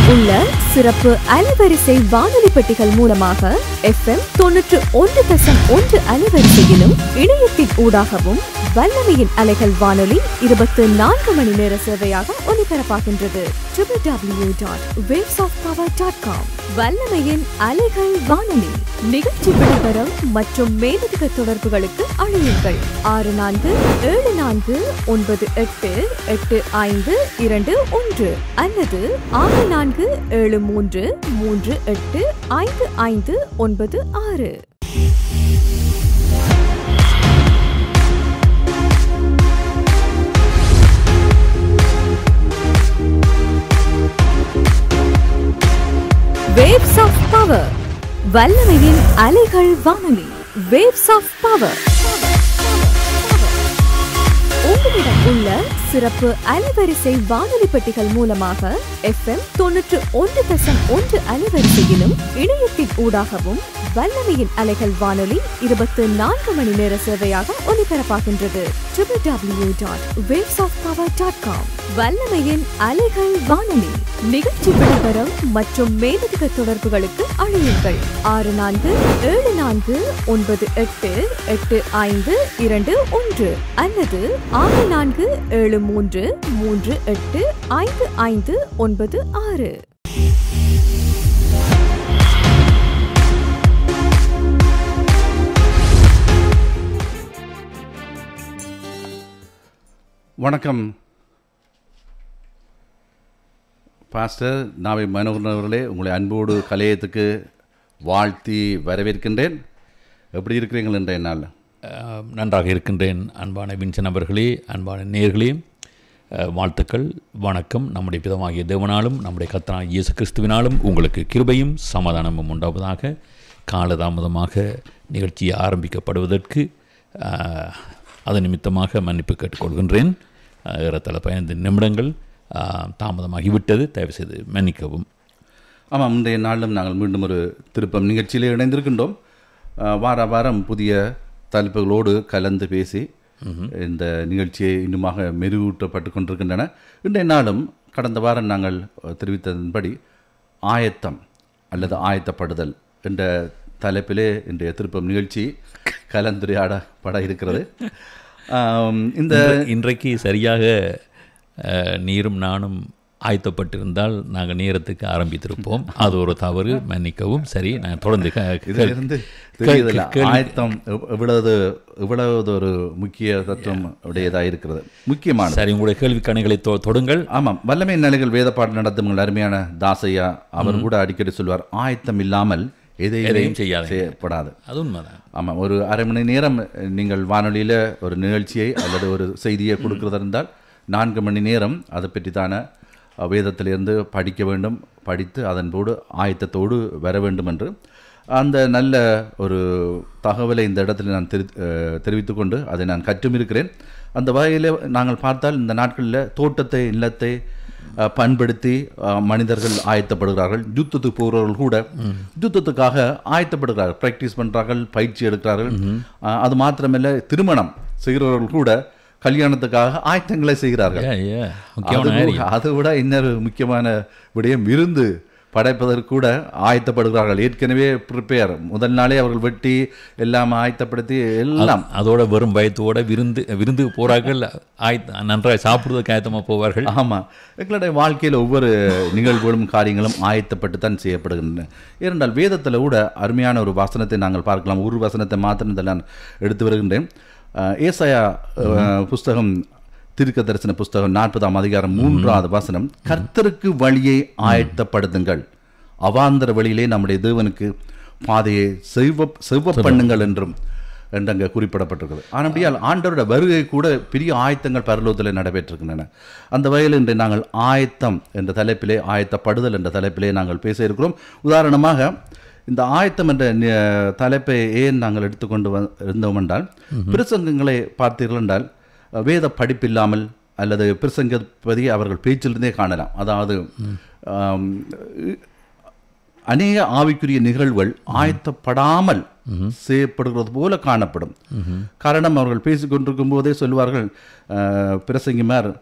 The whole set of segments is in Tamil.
உள்ள சிறப்பு அலைவரிசை வானொலி பெட்டிகள் மூலமாக எஃப்எம் தொன்னூற்று ஒன்று தசம் ஒன்று அலைவரிசையிலும் இணையத்தின் ஊடாகவும் வல்லமையின் அலைகள் வானொலி இருபத்தி நான்கு மணி நேர சேவையாக ஒலிபரப்பாகின்றது www.wavesofpower.com வல்லமையின் அலைகள் வானொலி நிகழ்ச்சி விளம்பரம் மற்றும் மேலதிக தொடர்புகளுக்கு அழையுங்கள் ஆறு நான்கு ஏழு நான்கு ஒன்பது எட்டு எட்டு ஐந்து இரண்டு ஒன்று அல்லது ஆறு நான்கு ஏழு மூன்று மூன்று எட்டு ஐந்து ஐந்து ஒன்பது ஆறு வேவ்ஸ் ஆஃப் பவர் வல்லமையின் அலைகள் வானொலி வேவ்ஸ் ஆஃப் பவர் உங்களிடம் உள்ள சிறப்பு அலைவரிசை வானொலி பெட்டிகள் மூலமாக எஃப்எம் தொன்னூற்று ஒன்று தசம் ஒன்று அலைவரிசையிலும் இணையத்தின் ஊடாகவும் வல்லமையின் அலைகள் வானொலி இருபத்தி நான்கு மணி நேர சேவையாக ஒலிபரப்பாகின்றது www.wavesofpower.com வல்லமையின் அலைகள் வானொலி நிகழ்ச்சி விளம்பரம் மற்றும் மேலதிக தொடர்புகளுக்கு அழையுங்கள் ஆறு நான்கு ஏழு நான்கு ஒன்பது எட்டு எட்டு ஐந்து இரண்டு ஒன்று அல்லது ஆறு நான்கு ஏழு மூன்று மூன்று எட்டு ஐந்து ஐந்து ஒன்பது ஆறு வணக்கம் பாஸ்டர் நாவை மனோகரன் அவர்களே உங்களை அன்போடு கலையத்துக்கு வாழ்த்தி வரவேற்கின்றேன் எப்படி இருக்கிறீங்கள் என்ற என்னால் அஹ், நன்றாக இருக்கின்றேன் அன்பான வின்சன் அவர்களே அன்பான நேர்களே அஹ், வாழ்த்துக்கள் வணக்கம் நம்முடைய பிதமாகிய தேவனாலும் நம்முடைய கத்தனாகிய இயேசு கிறிஸ்துவினாலும் உங்களுக்கு கிருபையும் சமாதானமும் உண்டாவதாக காலதாமதமாக நிகழ்ச்சி ஆரம்பிக்கப்படுவதற்கு அஹ், அது நிமித்தமாக மன்னிப்பு கேட்டுக்கொள்கின்றேன் அஹ், ஏறத்தாழ பதினைந்து நிமிடங்கள் அஹ், தாமதமாகிவிட்டது தயவுசெய்து மன்னிக்கவும் ஆமாம் இன்றைய நாளிலும் நாங்கள் மீண்டும் ஒரு திருப்பம் நிகழ்ச்சியிலே இணைந்திருக்கின்றோம் அஹ், வார வாரம் புதிய தலைப்புகளோடு கலந்து பேசி இந்த நிகழ்ச்சியை இன்னுமாக மெருகூட்டப்பட்டு கொண்டிருக்கின்றன இன்றைய நாளும் கடந்த வாரம் நாங்கள் அஹ், தெரிவித்ததன்படி ஆயத்தம் அல்லது ஆயத்தப்படுதல் என்ற தலைப்பிலே இன்றைய திருப்பம் நிகழ்ச்சி கலந்துரையாடப்பட இருக்கிறது ஆம், இந்த இன்று- இன்றைக்கு சரியாக அஹ், நீரும் நானும் ஆயத்தப்பட்டிருந்தால் நாங்கள் நேரத்துக்கு ஆரம்பித்திருப்போம் அது ஒரு தவறு மன்னிக்கவும் சரி நான் தொடர்ந்து க- இதிலிருந்து கேள்- தெரியுதுல்ல கேள்வி- ஆயத்தம் எவ்- எவ்வளவு எவ்வளவு ஒரு முக்கிய தத்துவம் உடையதாக இருக்கிறது முக்கியமானது சரி உங்களுடைய கேள்வி கணைகளை தொ- தொடுங்கள் ஆமாம் வல்லமை நிலைகள் வேதப்பாடு நடத்தும் எங்கள் அருமையான தாசையா அவர் கூட அடிக்கடி சொல்வார் ஆயத்தம் இல்லாமல் எதையும் எதையும் செய்யாதீங்க. செய்யப்படாது அது உண்மைதான் ஆமாம் ஒரு அரை மணி நேரம் நீங்கள் வானொலியில் ஒரு நிகழ்ச்சியை அல்லது ஒரு செய்தியை கொடுக்கிறதா இருந்தால் நான்கு மணி நேரம் அதை பற்றித்தான அஹ், வேதத்திலிருந்து படிக்க வேண்டும் படித்து அதன்போடு ஆயத்தத்தோடு வர வேண்டும் என்று அந்த நல்ல ஒரு தகவலை இந்த இடத்துல நான் தெரி தெரிவித்துக் கொண்டு அதை நான் கற்றும் இருக்கிறேன் அந்த வகையில் நாங்கள் பார்த்தால் இந்த நாட்களில் தோட்டத்தை இல்லத்தை அஹ், பண்படுத்தி அஹ், மனிதர்கள் ஆயத்தப்படுகிறார்கள் யுத்தத்துக்கு போகிறவர்கள் கூட யுத்தத்துக்காக ஆயத்தப்படுகிறார்கள் ப்ராக்டிஸ் பண்ணுறார்கள் பயிற்சி எடுக்கிறார்கள் அஹ், அது மாத்திரமல்ல திருமணம் செய்கிறவர்கள் கூட கல்யாணத்துக்காக ஆயத்தங்களை செய்கிறார்கள் ஏ, ஏ, முக்கியமான அது காரியம். அதை விட இன்னொரு முக்கியமான விடயம் விருந்து படைப்பதற்கு கூட ஆயத்தப்படுகிறார்கள் ஏற்கனவே ப்ரிப்பேர் முதல் நாளே அவர்கள் வெட்டி எல்லாம் ஆயத்தப்படுத்தி எல்லாம் அதோட வெறும் பயத்தோட விருந்து விருந்துக்கு போறார்கள் ஆயத்த நன்றாக சாப்பிடுவதற்கு ஆயத்தமாக போவார்கள் ஆமாம் எங்களுடைய வாழ்க்கையில் ஒவ்வொரு நிகழ்வுகளும் காரியங்களும் ஆயத்தப்பட்டு தான் செய்யப்படுகின்றன ஏனென்றால் வேதத்தில் கூட அருமையான ஒரு வசனத்தை நாங்கள் பார்க்கலாம் ஒரு வசனத்தை மாத்திரம் நான் எடுத்து வருகின்றேன் அஹ், ஏசாயா அஹ், புஸ்தகம் தீர்க்க தரிசன புஸ்தகம் நாற்பதாம் அதிகாரம் மூன்றாவது வசனம் கர்த்தருக்கு வழியை ஆயத்தப்படுத்துங்கள் அவாந்தர வழியிலே நம்முடைய தேவனுக்கு பாதையை செவ்வ செவ்வ பண்ணுங்கள் என்றும் என்று அங்கே குறிப்பிடப்பட்டிருக்கிறது ஆனபடியால் ஆண்டவரோட வருகை கூட பெரிய ஆயத்தங்கள் பரலோகத்தில் நடைபெற்றிருக்கின்றன அந்த வகையில் இன்று நாங்கள் ஆயத்தம் என்ற தலைப்பிலே ஆயத்தப்படுதல் என்ற தலைப்பிலே நாங்கள் பேச இருக்கிறோம் உதாரணமாக இந்த ஆயத்தம் என்ற நி- தலைப்பை ஏன் நாங்கள் எடுத்துக்கொண்டு வ- இருந்தோம் என்றால் பிரசங்கங்களை பார்த்தீர்கள் என்றால் வேத படிப்பில்லாமல் அல்லது பிரசங்கப்பதி அவர்கள் பேச்சிலிருந்தே காணலாம் அதாவது ஆம், அநேக ஆவிக்குரிய நிகழ்வுகள் ஆயத்தப்படாமல் செய்யப்படுகிறது போல காணப்படும் காரணம் அவர்கள் பேசிக்கொண்டிருக்கும் போதே சொல்வார்கள் அஹ், பிரசங்கிமார்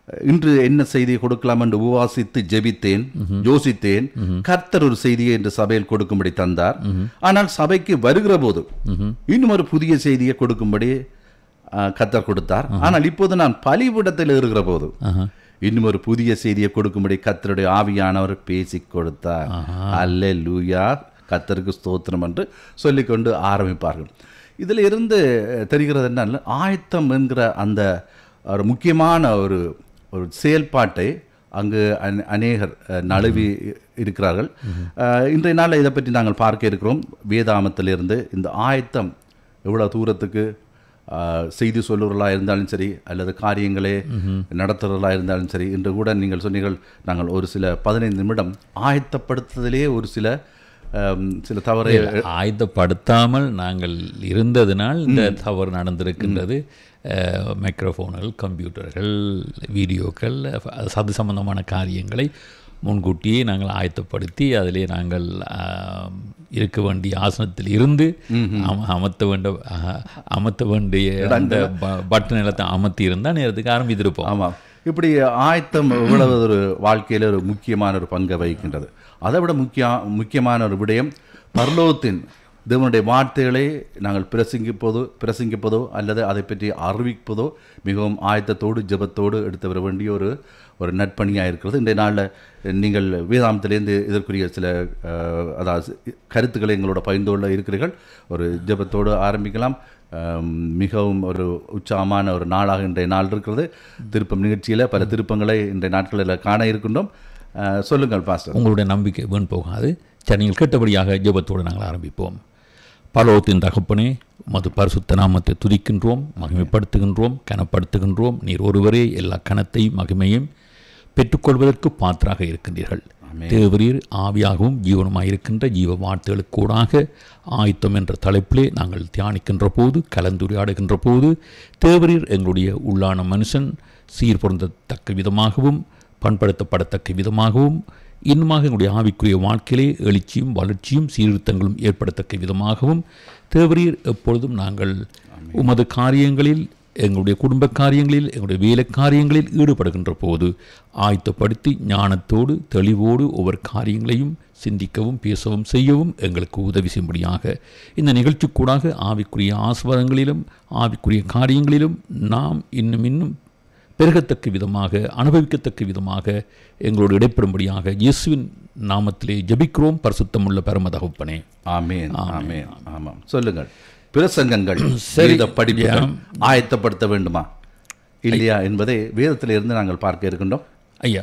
இன்று என்ன செய்தியை கொடுக்கலாம் என்று உபவாசித்து ஜெபித்தேன் யோசித்தேன் கர்த்தர் ஒரு செய்தியை என்று சபையில் கொடுக்கும்படி தந்தார் ஆனால் சபைக்கு வருகிற போது இன்னும் ஒரு புதிய செய்தியை கொடுக்கும்படி அஹ், கர்த்தர் கொடுத்தார் ஆனால் இப்போது நான் பலிபீடத்தில் இருக்கிற போது இன்னும் ஒரு புதிய செய்தியை கொடுக்கும்படி கர்த்தருடைய ஆவியானவர் பேசிக் கொடுத்தார் அல்லே லூயா கர்த்தருக்கு ஸ்தோத்திரம் என்று சொல்லிக்கொண்டு ஆரம்பிப்பார்கள் இதில் இருந்து தெரிகிறது என்ன ஆயத்தம் என்கிற அந்த ஒரு முக்கியமான ஒரு ஒரு செயல்பாட்டை அங்கு அநே- அநேகர் அஹ், நழுவி இருக்கிறார்கள் அஹ், இன்றைய நாளில் இதை பற்றி நாங்கள் பார்க்க இருக்கிறோம் வேதாமத்திலிருந்து இந்த ஆயத்தம் எவ்வளோ தூரத்துக்கு அஹ், செய்தி சொல்லுவர்களாக இருந்தாலும் சரி அல்லது காரியங்களே நடத்துகிறவர்களாக இருந்தாலும் சரி இன்று கூட நீங்கள் சொன்னீர்கள் நாங்கள் ஒரு சில பதினைந்து நிமிடம் ஆயத்தப்படுத்துதலே ஒரு சில அஹ், சில தவறை ஆயுதப்படுத்தாமல் நாங்கள் இருந்ததினால் இந்த தவறு நடந்திருக்கின்றது அஹ், மைக்ரோஃபோன்கள் கம்ப்யூட்டர்கள் வீடியோக்கள் அது அது சம்பந்தமான காரியங்களை முன்கூட்டியே நாங்கள் ஆயத்தப்படுத்தி அதிலே நாங்கள் ஆம், இருக்க வேண்டிய ஆசனத்தில் இருந்து அம- அமர்த்த வேண்ட அஹ், அமர்த்த வேண்டிய அந்த ப- பட்டன் நிலத்தை அமர்த்தி இருந்தால் நேரத்துக்கு ஆரம்பித்திருப்போம் ஆமாம் இப்படி ஆயத்தம் இவ்வளவு ஒரு வாழ்க்கையில் ஒரு முக்கியமான ஒரு பங்கை வகிக்கின்றது அதை விட முக்கிய முக்கியமான ஒரு விடயம் பரலோகத்தின் தேவனுடைய வார்த்தைகளை நாங்கள் பிரசங்கிப்பதோ பிரசங்கிப்பதோ அல்லது அதை பற்றி அறிவிப்பதோ மிகவும் ஆயத்தத்தோடு ஜெபத்தோடு எடுத்து வர வேண்டிய ஒரு ஒரு நட்பணியாக இருக்கிறது இன்றைய நாளில் நீங்கள் வேதாந்தத்திலேருந்து இதற்குரிய சில அஹ், அதாவது கருத்துக்களை எங்களோட பகிர்ந்து கொள்ள இருக்கிறீர்கள் ஒரு ஜெபத்தோடு ஆரம்பிக்கலாம் அம், மிகவும் ஒரு உற்சாகமான ஒரு நாளாக இன்றைய நாள் இருக்கிறது திருப்பம் நிகழ்ச்சியில் பல திருப்பங்களை இன்றைய நாட்களில் காண இருக்கின்றோம் அஹ், சொல்லுங்கள் பாஸ்டர் உங்களுடைய நம்பிக்கை வீண் போகாது சரி நீங்கள் கேட்டபடியாக ஜெபத்தோடு நாங்கள் ஆரம்பிப்போம் பரலோகத்தின் தகப்பனே மது பரிசுத்த நாமத்தை துதிக்கின்றோம் மகிமைப்படுத்துகின்றோம் கனப்படுத்துகின்றோம் நீர் ஒருவரே எல்லா கனத்தையும் மகிமையும் பெற்றுக்கொள்வதற்கு பாத்திராக இருக்கின்றீர்கள் தேவரீர் ஆவியாகவும் ஜீவனமாக இருக்கின்ற ஜீவ வார்த்தைகளுக்கூடாக ஆயத்தம் என்ற தலைப்பிலே நாங்கள் தியானிக்கின்ற போது கலந்துரையாடுகின்ற போது தேவரீர் எங்களுடைய உள்ளான மனுஷன் சீர் பொருந்தத்தக்க விதமாகவும் பண்படுத்தப்படத்தக்க விதமாகவும் இன்னுமாக எங்களுடைய ஆவிக்குரிய வாழ்க்கையிலே எழுச்சியும் வளர்ச்சியும் சீர்திருத்தங்களும் ஏற்படத்தக்க விதமாகவும் தேவரீர் எப்பொழுதும் நாங்கள் உமது காரியங்களில் எங்களுடைய குடும்ப காரியங்களில் எங்களுடைய வேலை காரியங்களில் ஈடுபடுகின்ற போது ஆயத்தப்படுத்தி ஞானத்தோடு தெளிவோடு ஒவ்வொரு காரியங்களையும் சிந்திக்கவும் பேசவும் செய்யவும் எங்களுக்கு உதவி செய்யும்படியாக இந்த நிகழ்ச்சிக்கூடாக ஆவிக்குரிய ஆஸ்வாதங்களிலும் ஆவிக்குரிய காரியங்களிலும் நாம் இன்னும் இன்னும் பெருகத்தக்க விதமாக அனுபவிக்கத்தக்க விதமாக எங்களோடு இடைப்படும்படியாக இயேசுவின் நாமத்திலே ஜெபிக்கிறோம் பரிசுத்தமுள்ள பரம தகப்பனே ஆமேன் ஆமேன் ஆமாம் சொல்லுங்கள் பிரசங்கங்கள் வேத படிப்புகள் ஆயத்தப்படுத்த வேண்டுமா இல்லையா என்பதை வேதத்தில் இருந்து நாங்கள் பார்க்க இருக்கின்றோம் ஐயா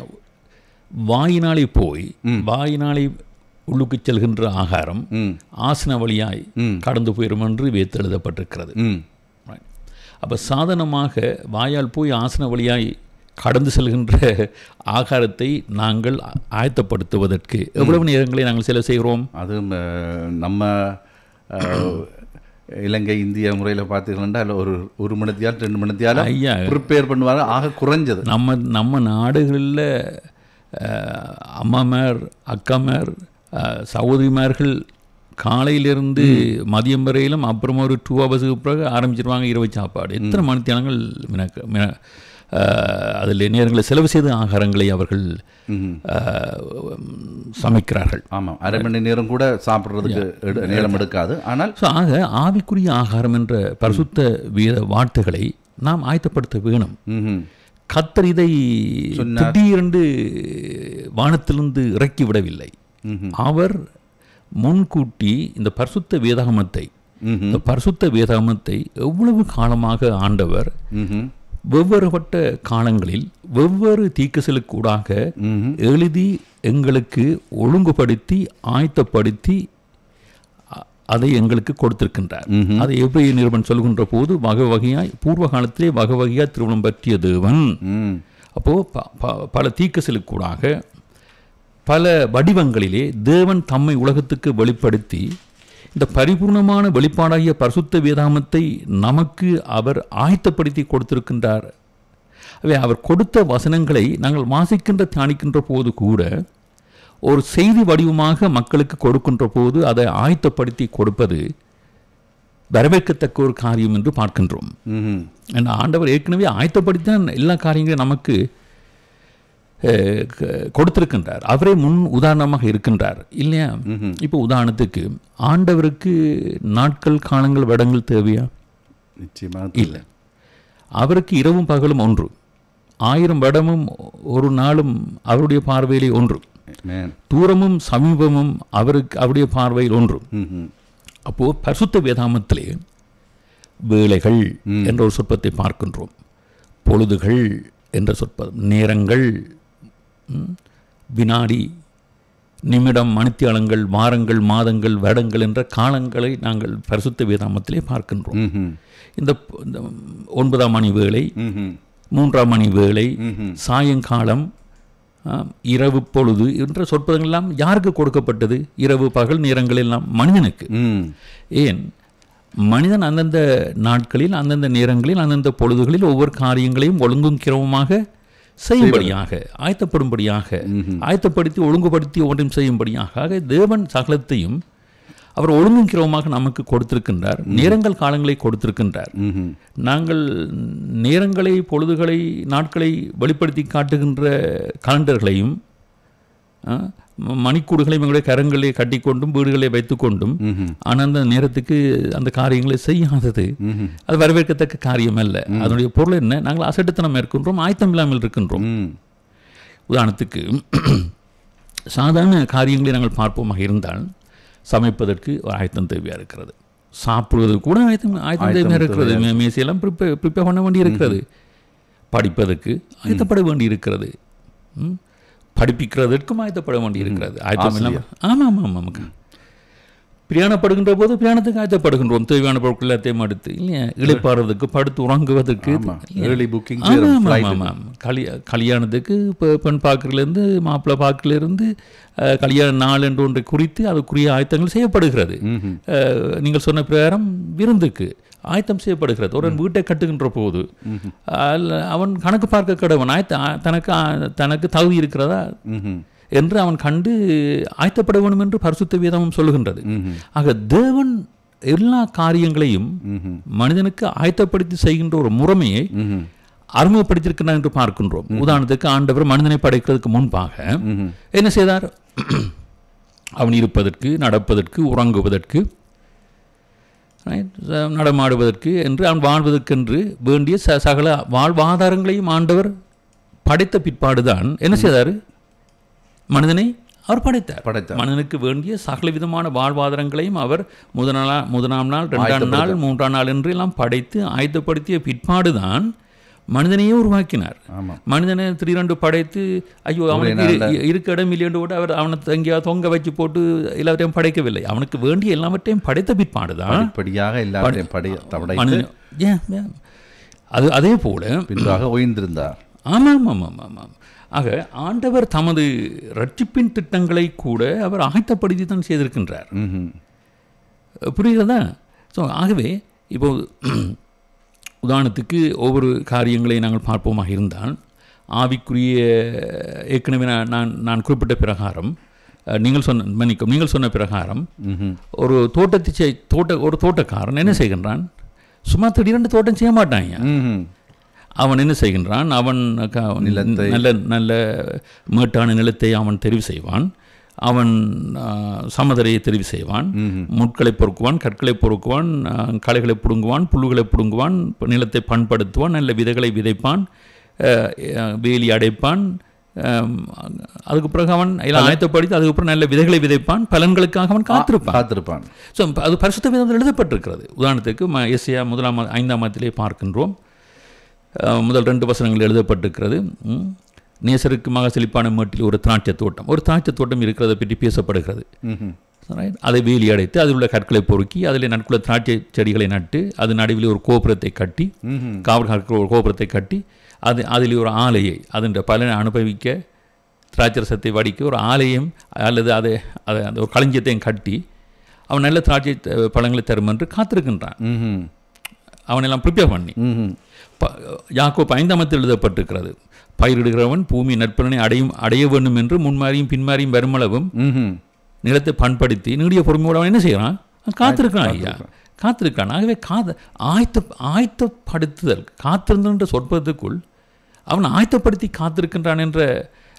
வாயினாலே போய் வாயினாலே உள்ளுக்கு செல்கின்ற ஆகாரம் ஆசன வழியாய் கடந்து போயிடும் என்று வேத்து எழுதப்பட்டிருக்கிறது ம் அப்போ சாதனமாக வாயால் போய் ஆசன வழியாய் கடந்து செல்கின்ற ஆகாரத்தை நாங்கள் ஆயத்தப்படுத்துவதற்கு எவ்வளவு நேரங்களை நாங்கள் செலவு செய்கிறோம் அதுவும் அஹ், நம்ம அஹ், இலங்கை இந்திய முறையில் பார்த்தீங்கன்னா ஒரு ஒரு மணித்தியால் ரெண்டு மணித்தியால் ஐயா. ப்ரிப்பேர் பண்ணுவாங்க ஆக குறைஞ்சது நம்ம நம்ம நாடுகளில் அம்மாமார் அக்காமார் அஹ், சகோதரிமார்கள் காலையிலிருந்து மதியம் வரையிலும் அப்புறமா ஒரு டூ ஹவர்ஸுக்கு பிறகு ஆரம்பிச்சிருவாங்க இரவு சாப்பாடு எத்தனை மணித்தியாலங்கள் மினக்க மின அதில் நேரங்களை செலவு செய்த ஆகாரங்களை அவர்கள் அஹ், சமைக்கிறார்கள் ஆமாம் அரை மணி நேரம் கூட சாப்பிட்றதுக்கு எடு- நேரம் எடுக்காது ஆனால் ஸோ ஆக ஆவிக்குரிய ஆகாரம் என்ற பரிசுத்த வேத வார்த்தைகளை நாம் ஆயத்தப்படுத்த வேணும் ம்ஹும். கத்தர் இதை திடீரென்று வானத்திலிருந்து இறக்கி விடவில்லை அவர் முன்கூட்டி இந்த பரிசுத்த வேதாகமத்தை இந்த பரிசுத்த வேதாகமத்தை எவ்வளவு காலமாக ஆண்டவர் ம்ஹும். வெவ்வேறுபட்ட காலங்களில் வெவ்வேறு தீக்கசலுக்கூடாக எழுதி எங்களுக்கு ஒழுங்குபடுத்தி ஆயத்தப்படுத்தி அ- அதை எங்களுக்கு கொடுத்திருக்கின்றார் அதை எவ்வளவு நிறுவனம் சொல்கின்ற போது வகை வகையாய் பூர்வ காலத்திலே வகை வகையாய் திருமணம் பற்றிய தேவன் ம் அப்போ ப- ப- பல தீக்கசலுக்கூடாக பல வடிவங்களிலே தேவன் தம்மை உலகத்துக்கு வெளிப்படுத்தி இந்த பரிபூர்ணமான வெளிப்பாடாகிய பரிசுத்த வேதாமத்தை நமக்கு அவர் ஆயத்தப்படுத்தி கொடுத்திருக்கின்றார் அவை அவர் கொடுத்த வசனங்களை நாங்கள் வாசிக்கின்ற தியானிக்கின்ற போது கூட ஒரு செய்தி வடிவமாக மக்களுக்கு கொடுக்கின்ற போது அதை ஆயத்தப்படுத்தி கொடுப்பது வரவேற்கத்தக்க ஒரு காரியம் என்று பார்க்கின்றோம் ம்ஹும். ஏன்னா ஆண்டவர் ஏற்கனவே ஆயத்தப்படுத்தி தான் எல்லா காரியங்களையும் நமக்கு அஹ், க- கொடுத்திருக்கின்றார் அவரே முன் உதாரணமாக இருக்கின்றார் இல்லையா இப்போ உதாரணத்துக்கு ஆண்டவருக்கு நாட்கள் காலங்கள் வருடங்கள் தேவையா நிச்சயமாக இல்லை அவருக்கு இரவும் பகலும் ஒன்று ஆயிரம் வருடமும் ஒரு நாளும் அவருடைய பார்வையிலே ஒன்று மேன் தூரமும் சமீபமும் அவருக்கு அவருடைய பார்வையில் ஒன்று ம் அப்போ பரிசுத்த வேதாமத்திலே வேளைகள் என்ற ஒரு சொற்பத்தை பார்க்கின்றோம் பொழுதுகள் என்ற சொற்பதம் நேரங்கள் ம், வினாடி நிமிடம் மணித்தியாலங்கள் வாரங்கள் மாதங்கள் வருடங்கள் என்ற காலங்களை நாங்கள் பரிசுத்த வேதாமத்திலே பார்க்கின்றோம் ம் இந்த இந்த ஒன்பதாம் மணி வேளை ம் மூன்றாம் மணி வேளை சாயங்காலம் ஆ, இரவு பொழுது என்ற சொற்பதங்கள் எல்லாம் யாருக்கு கொடுக்கப்பட்டது இரவு பகல் நேரங்கள் எல்லாம் மனிதனுக்கு ம் ஏன் மனிதன் அந்தந்த நாட்களில் அந்தந்த நேரங்களில் அந்தந்த பொழுதுகளில் ஒவ்வொரு காரியங்களையும் ஒழுங்கும் கிரமமாக செய்யும்படியாக ஆயத்தப்படும்படியாக ஆயத்தப்படுத்தி ஒழுங்குபடுத்தி ஒன்றையும் செய்யும்படியாக ஆக தேவன் சகலத்தையும் அவர் ஒழுங்கும் கிரமமாக நமக்கு கொடுத்திருக்கின்றார் நேரங்கள் காலங்களை கொடுத்திருக்கின்றார் ம் நாங்கள் நேரங்களை பொழுதுகளை நாட்களை வெளிப்படுத்தி காட்டுகின்ற கலண்டர்களையும் ஆ, ம- மணிக்கூடுகளையும் எங்களுடைய கரங்களை கட்டிக்கொண்டும் வீடுகளை வைத்துக்கொண்டும் ஆனால் அந்த நேரத்துக்கு அந்த காரியங்களை செய்யாதது அது வரவேற்கத்தக்க காரியம் அல்ல அதனுடைய பொருள் என்ன நாங்கள் அசட்டுத்தனம் இருக்கின்றோம் ஆயத்தம் இல்லாமல் இருக்கின்றோம் ம் உதாரணத்துக்கு சாதாரண காரியங்களை நாங்கள் பார்ப்போமாக இருந்தால் சமைப்பதற்கு ஒரு ஆயத்தம் தேவையாக இருக்கிறது சாப்பிடுவதற்கு கூட ஆயத்தம் ஆயத்தம் தேவையாக இருக்கிறது மே- மேசையெல்லாம் ப்ரிப்பேர் ப்ரிப்பேர் பண்ண வேண்டி இருக்கிறது படிப்பதற்கு ஆயத்தப்பட வேண்டி இருக்கிறது ம்? படிப்பிக்கிறதற்கும் ஆயத்தப்பட வேண்டி இருக்கிறது ஆயத்தம் இல்லாமல் ஆமாம் ஆமாம் ஆமாம் பிரயாணப்படுகின்ற போது பிரயாணத்துக்கு ஆயத்தப்படுகின்றோம் தேவையான பொருட்கள் எல்லாத்தையும் அடுத்து இல்லையா இளைப்பாறுறதுக்கு படுத்து உறங்குவதற்கு ஏர்லி புக்கிங் ஆமாம் ஆமாம் ஆமாம் கல்யா கல்யாணத்துக்கு இப்போ பெண் பார்க்கறதுலேருந்து மாப்பிள்ளை பார்க்கலேருந்து கல்யாண நாள் என்று ஒன்றை குறித்து அதுக்குரிய ஆயத்தங்கள் செய்யப்படுகிறது அஹ், நீங்கள் சொன்ன பிரகாரம் விருந்துக்கு ஆயத்தம் செய்யப்படுகிறது ஒரு வீட்டை கட்டுகின்ற போது அல்ல, அவன் கணக்கு பார்க்க கடவன் ஆயத்த ஆ- தனக்கு ஆ- தனக்கு தகுதி இருக்கிறதா ம் என்று அவன் கண்டு ஆயத்தப்பட வேண்டும் என்று பரிசுத்த வேதமும் சொல்லுகின்றது ஆக தேவன் எல்லா காரியங்களையும் மனிதனுக்கு ஆயத்தப்படுத்தி செய்கின்ற ஒரு முறைமையை ம் அறிமுகப்படுத்தியிருக்கிறார் என்று பார்க்கின்றோம் உதாரணத்துக்கு ஆண்டவர் மனிதனை படைக்கிறதுக்கு முன்பாக என்ன செய்தார் அவன் இருப்பதற்கு நடப்பதற்கு உறங்குவதற்கு right, ச- நடமாடுவதற்கு என்று அவன் வாழ்வதற்கென்று வேண்டிய ச சகல வாழ்வாதாரங்களையும் ஆண்டவர் படைத்த பிற்பாடுதான் என்ன செய்தார் மனிதனை அவர் படைத்தார் படைத்தார். மனிதனுக்கு வேண்டிய சகல விதமான வாழ்வாதாரங்களையும் அவர் முதல் நாள் முதலாம் நாள் ரெண்டாம் நாள் மூன்றாம் நாள் என்று எல்லாம் படைத்து ஆயத்தப்படுத்திய பிற்பாடுதான் மனிதனையே உருவாக்கினார் ஆமாம் மனிதனை திடீரென்று படைத்து ஐயோ அவனுக்கு இரு- இருக்க இடம் இல்லையென்று கூட அவர் அவனை எங்கேயா தொங்க வச்சு போட்டு எல்லாத்தையும் படைக்கவில்லை அவனுக்கு வேண்டிய எல்லாவற்றையும் படைத்த பிற்பாடுதான் படிப்படியாக எல்லாத்தையும் படை தவடை மனிதன் ஏன் ஏன்? அது அதே போல பின்பாக ஓய்ந்திருந்தார் ஆமாம் ஆமாம் ஆமாம் ஆக ஆண்டவர் தமது ரட்சிப்பின் திட்டங்களை கூட அவர் ஆயத்தப்படுத்தி தான் செய்திருக்கின்றார் ம் புரிகிறதா ஸோ ஆகவே இப்போ உதாரணத்துக்கு ஒவ்வொரு காரியங்களை நாங்கள் பார்ப்போமாக இருந்தால் ஆவிக்குரிய ஏற்கனவே நான் நான் நான் குறிப்பிட்ட பிரகாரம் அஹ், நீங்கள் சொன்ன மன்னிக்கும் நீங்கள் சொன்ன பிரகாரம் ம் ஒரு தோட்டத்தை செய் தோட்ட ஒரு தோட்டக்காரன் என்ன செய்கின்றான் சும்மா திடீரென்று தோட்டம் செய்ய மாட்டாங்க ம் அவன் என்ன செய்கின்றான் அவன் க- நல்ல நல்ல மேட்டான நிலத்தை அவன் தெரிவு செய்வான் அவன் ஆ, சமதரையை தெரிவு செய்வான் முட்களை பொறுக்குவான் கற்களை பொறுக்குவான் ஆ, களைகளை பிடுங்குவான் புல்லுகளை பிடுங்குவான் ப- நிலத்தை பண்படுத்துவான் நல்ல விதைகளை விதைப்பான் ஆ, ஆ, வேலி அடைப்பான் ஆம், அதுக்கு பிறகு அவன் எல்லாம் ஆயத்தப்படுத்தி அதுக்கப்புறம் நல்ல விதைகளை விதைப்பான் பலன்களுக்காக அவன் காத்திருப்பான் காத்திருப்பான் ஸோ அது பரிசுத்த வேதத்தில் எழுதப்பட்டிருக்கிறது உதாரணத்துக்கு ம எஸ்ஐயா முதலாம் ம- ஐந்தாம் மதத்திலே பார்க்கின்றோம் அஹ், முதல் ரெண்டு வசனங்கள் எழுதப்பட்டிருக்கிறது ம். நேசருக்கு மக செழிப்பான மேட்டில் ஒரு திராட்சை தோட்டம் ஒரு திராட்சை தோட்டம் இருக்கிறத பற்றி பேசப்படுகிறது ம் Right? அதை வேலி அடைத்து அதில் உள்ள கற்களை பொறுக்கி அதில் நட்குள்ள திராட்சை செடிகளை நட்டு அது நடுவில் ஒரு கோபுரத்தை கட்டி காவல் காக்கிற ஒரு கோபுரத்தை கட்டி அது அதில் ஒரு ஆலையை அதன் பலனை அனுபவிக்க திராட்சரசத்தை வடிக்க ஒரு ஆலயம் அல்லது அதை அதை அந்த ஒரு களஞ்சியத்தையும் கட்டி அவன் நல்ல திராட்சை த- பழங்களை தரும் என்று காத்திருக்கின்றான் ம் அவனெல்லாம் ப்ரிப்பேர் பண்ணி ம் ப யாக்கோப் ஐந்தாமத்தில் எழுதப்பட்டிருக்கிறது பயிரிடுகிறவன் பூமி நட்பலனை அடையும் அடைய வேண்டும் என்று முன்மாரியும் பின்மாரியும் வருமளவும் ம் நிலத்தை பண்படுத்தி நீடிய பொறுமையோடு அவன் என்ன செய்கிறான் அவன் காத்திருக்கான் ஐயா காத்திருக்கான் ஆகவே காத ஆயத்த ஆயத்தப்படுத்துதல் காத்திருந்தன்ற சொற்பதற்குள் அவன் ஆயத்தப்படுத்தி காத்திருக்கின்றான் என்ற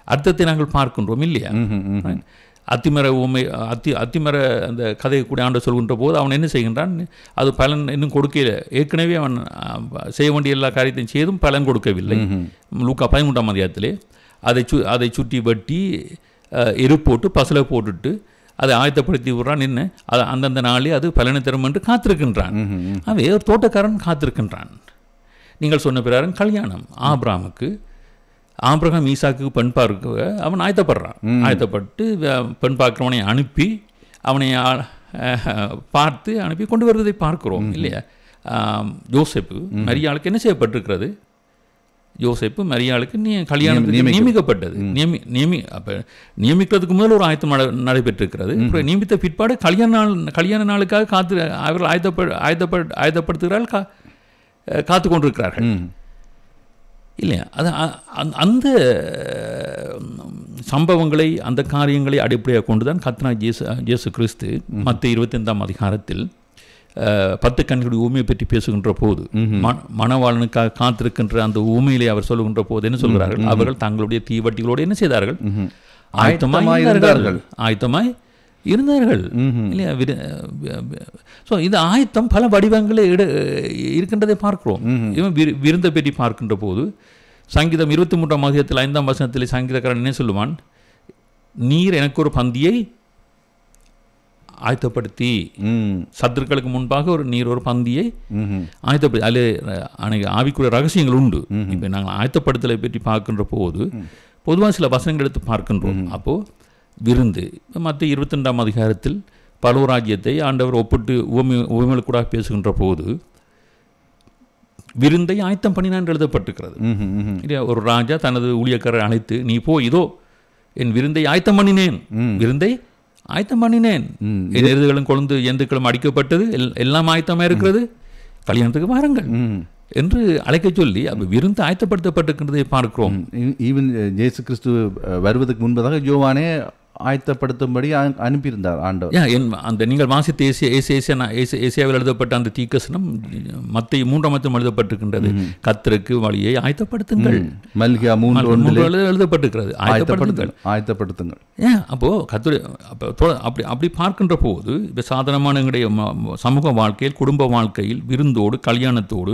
அர்த்தத்தை நாங்கள் பார்க்கின்றோம் இல்லையா அத்திமர உமை அத்தி அத்திமர அந்த கதையை கூட ஆண்டு சொல்கின்ற போது அவன் என்ன செய்கின்றான் அது பலன் இன்னும் கொடுக்கல ஏற்கனவே அவன் அஹ், செய்ய வேண்டிய எல்லா காரியத்தையும் செய்தும் பலன் கொடுக்கவில்லை லூக்கா பதிமூன்றாம் அதிகாரத்திலே அதை சு அதை சுற்றி வெட்டி அஹ், எரு போட்டு பசலை போட்டுட்டு அதை ஆயத்தப்படுத்தி விடுறான் என்ன அது அந்தந்த நாளே அது பலனை தரும் என்று காத்திருக்கின்றான் அவன் ஒரு தோட்டக்காரன் காத்திருக்கின்றான் நீங்கள் சொன்ன பிரகாரம் கல்யாணம் ஆபிராமுக்கு ஆபிரகாம் ஈசாக்கு பெண் பார்க்க அவன் ஆயத்தப்படுறான் ஆயத்தப்பட்டு வ- பெண் பார்க்கிறவனை அனுப்பி அவனை ஆ- அஹ், பார்த்து அனுப்பி கொண்டு வருவதை பார்க்கிறோம் இல்லையா ஆம், யோசேப்பு மரியாளுக்கு என்ன செய்யப்பட்டிருக்கிறது யோசேப்பு மரியாளுக்கு நீ கல்யாணத்துக்கு நியமிக்கப்பட்டது நியமி நியமி அப்போ நியமிக்கிறதுக்கு முதல் ஒரு ஆயத்தம் நட நடைபெற்றிருக்கிறது அப்புறம் நியமித்த பிற்பாடு கல்யாண நாள் கல்யாண நாளுக்காக காத்து அவர்கள் ஆயத்தப்ப ஆயத்தப்ப ஆயத்தப்படுத்துகிறார்கள் கா அஹ், காத்து கொண்டிருக்கிறார்கள் இல்லையா அது அ- அந்த- அந்த உம், சம்பவங்களை அந்த காரியங்களை அடிப்படையாக கொண்டு தான் கத்னா ஜேசு ஜேசு கிறிஸ்து மற்ற இருபத்தைந்தாம் அதிகாரத்தில் அஹ், பத்து கண்களுடைய ஊமையை பற்றி பேசுகின்ற போது ம- மணவாளனுக்காக காத்திருக்கின்ற அந்த ஊமையிலே அவர் சொல்லுகின்ற போது என்ன சொல்கிறார்கள் அவர்கள் தங்களுடைய தீவட்டிகளோடு என்ன செய்தார்கள் ஆயத்தமாய் ஆயத்தமாய் இருந்தார்கள் ஆயத்தமாய் இருந்தார்கள் இல்லையா ஸோ இது ஆயத்தம் பல வடிவங்களில் இட இருக்கின்றதை பார்க்கிறோம் இவன் விரு விருந்தை பற்றி பார்க்கின்ற போது சங்கீதம் இருபத்தி மூன்றாம் அதிகத்தில் ஐந்தாம் வசனத்தில் சங்கீதக்காரன் என்ன சொல்லுவான் நீர் எனக்கு ஒரு பந்தியை ஆயத்தப்படுத்தி ம் சத்துருக்களுக்கு முன்பாக ஒரு நீர் ஒரு பந்தியை ம்ஹும். ஆயத்தப்படி அதில் அன்னைக்கு ஆவிக்குரிய ரகசியங்கள் உண்டு இப்போ நாங்கள் ஆயத்தப்படுத்தலை பற்றி பார்க்கின்ற போது பொதுவாக சில வசனங்கள் எடுத்து பார்க்கின்றோம் அப்போது விருந்து மற்ற இருபத்தி ரெண்டாம் அதிகாரத்தில் பலவராஜ்யத்தை ஆண்டவர் ஒப்பிட்டு உவமை உவமையில் கூட பேசுகின்ற போது விருந்தை ஆயத்தம் பண்ணினான் எழுதப்பட்டிருக்கிறது ம்ஹும், ம்ஹும். இல்லையா ஒரு ராஜா தனது ஊழியக்காரரை அழைத்து நீ போ இதோ என் விருந்தை ஆயத்தம் பண்ணினேன் விருந்தை ஆயத்தம் பண்ணினேன் என் எருதுகளும் கொழுந்து எந்துக்களும் அடிக்கப்பட்டது எல்- எல்லாம் ஆயத்தமா இருக்கிறது கல்யாணத்துக்கு வாருங்கள் ம். என்று அழைக்க சொல்லி அப்ப விருந்து ஆயத்தப்படுத்தப்பட்டிருக்கிறதை பார்க்கிறோம் ஈ- ஈவன் இயேசு கிறிஸ்து அஹ், வருவதற்கு முன்பதாக யோவானே ஆயத்தப்படுத்தும்படி அ- அனுப்பியிருந்தார் ஆண்டவர் ஏன் என் அந்த நீங்கள் வாசித்த ஏசிய ஏசிய ஏசியா ஏசிய ஏசியாவில் எழுதப்பட்ட அந்த தீக்கசனம் மத்திய மூன்றாம் மத்தம் எழுதப்பட்டிருக்கின்றது கத்தருக்கு வழியை ஆயத்தப்படுத்துங்கள் மல்கியா மூன்று ஒன்றிலே மூன்று எழுத- எழுதப்பட்டிருக்கிறது ஆயத்தப்படுத்துங்கள் ஆயத்தப்படுத்துங்கள் ஆயத்தப்படுத்துங்கள் ஏன் அப்போது கத்துரை அப்போ தொ- அப்படி அப்படி பார்க்கின்ற போது இப்போ சாதாரணமான எங்களுடைய ம- ம- சமூக வாழ்க்கையில் குடும்ப வாழ்க்கையில் விருந்தோடு கல்யாணத்தோடு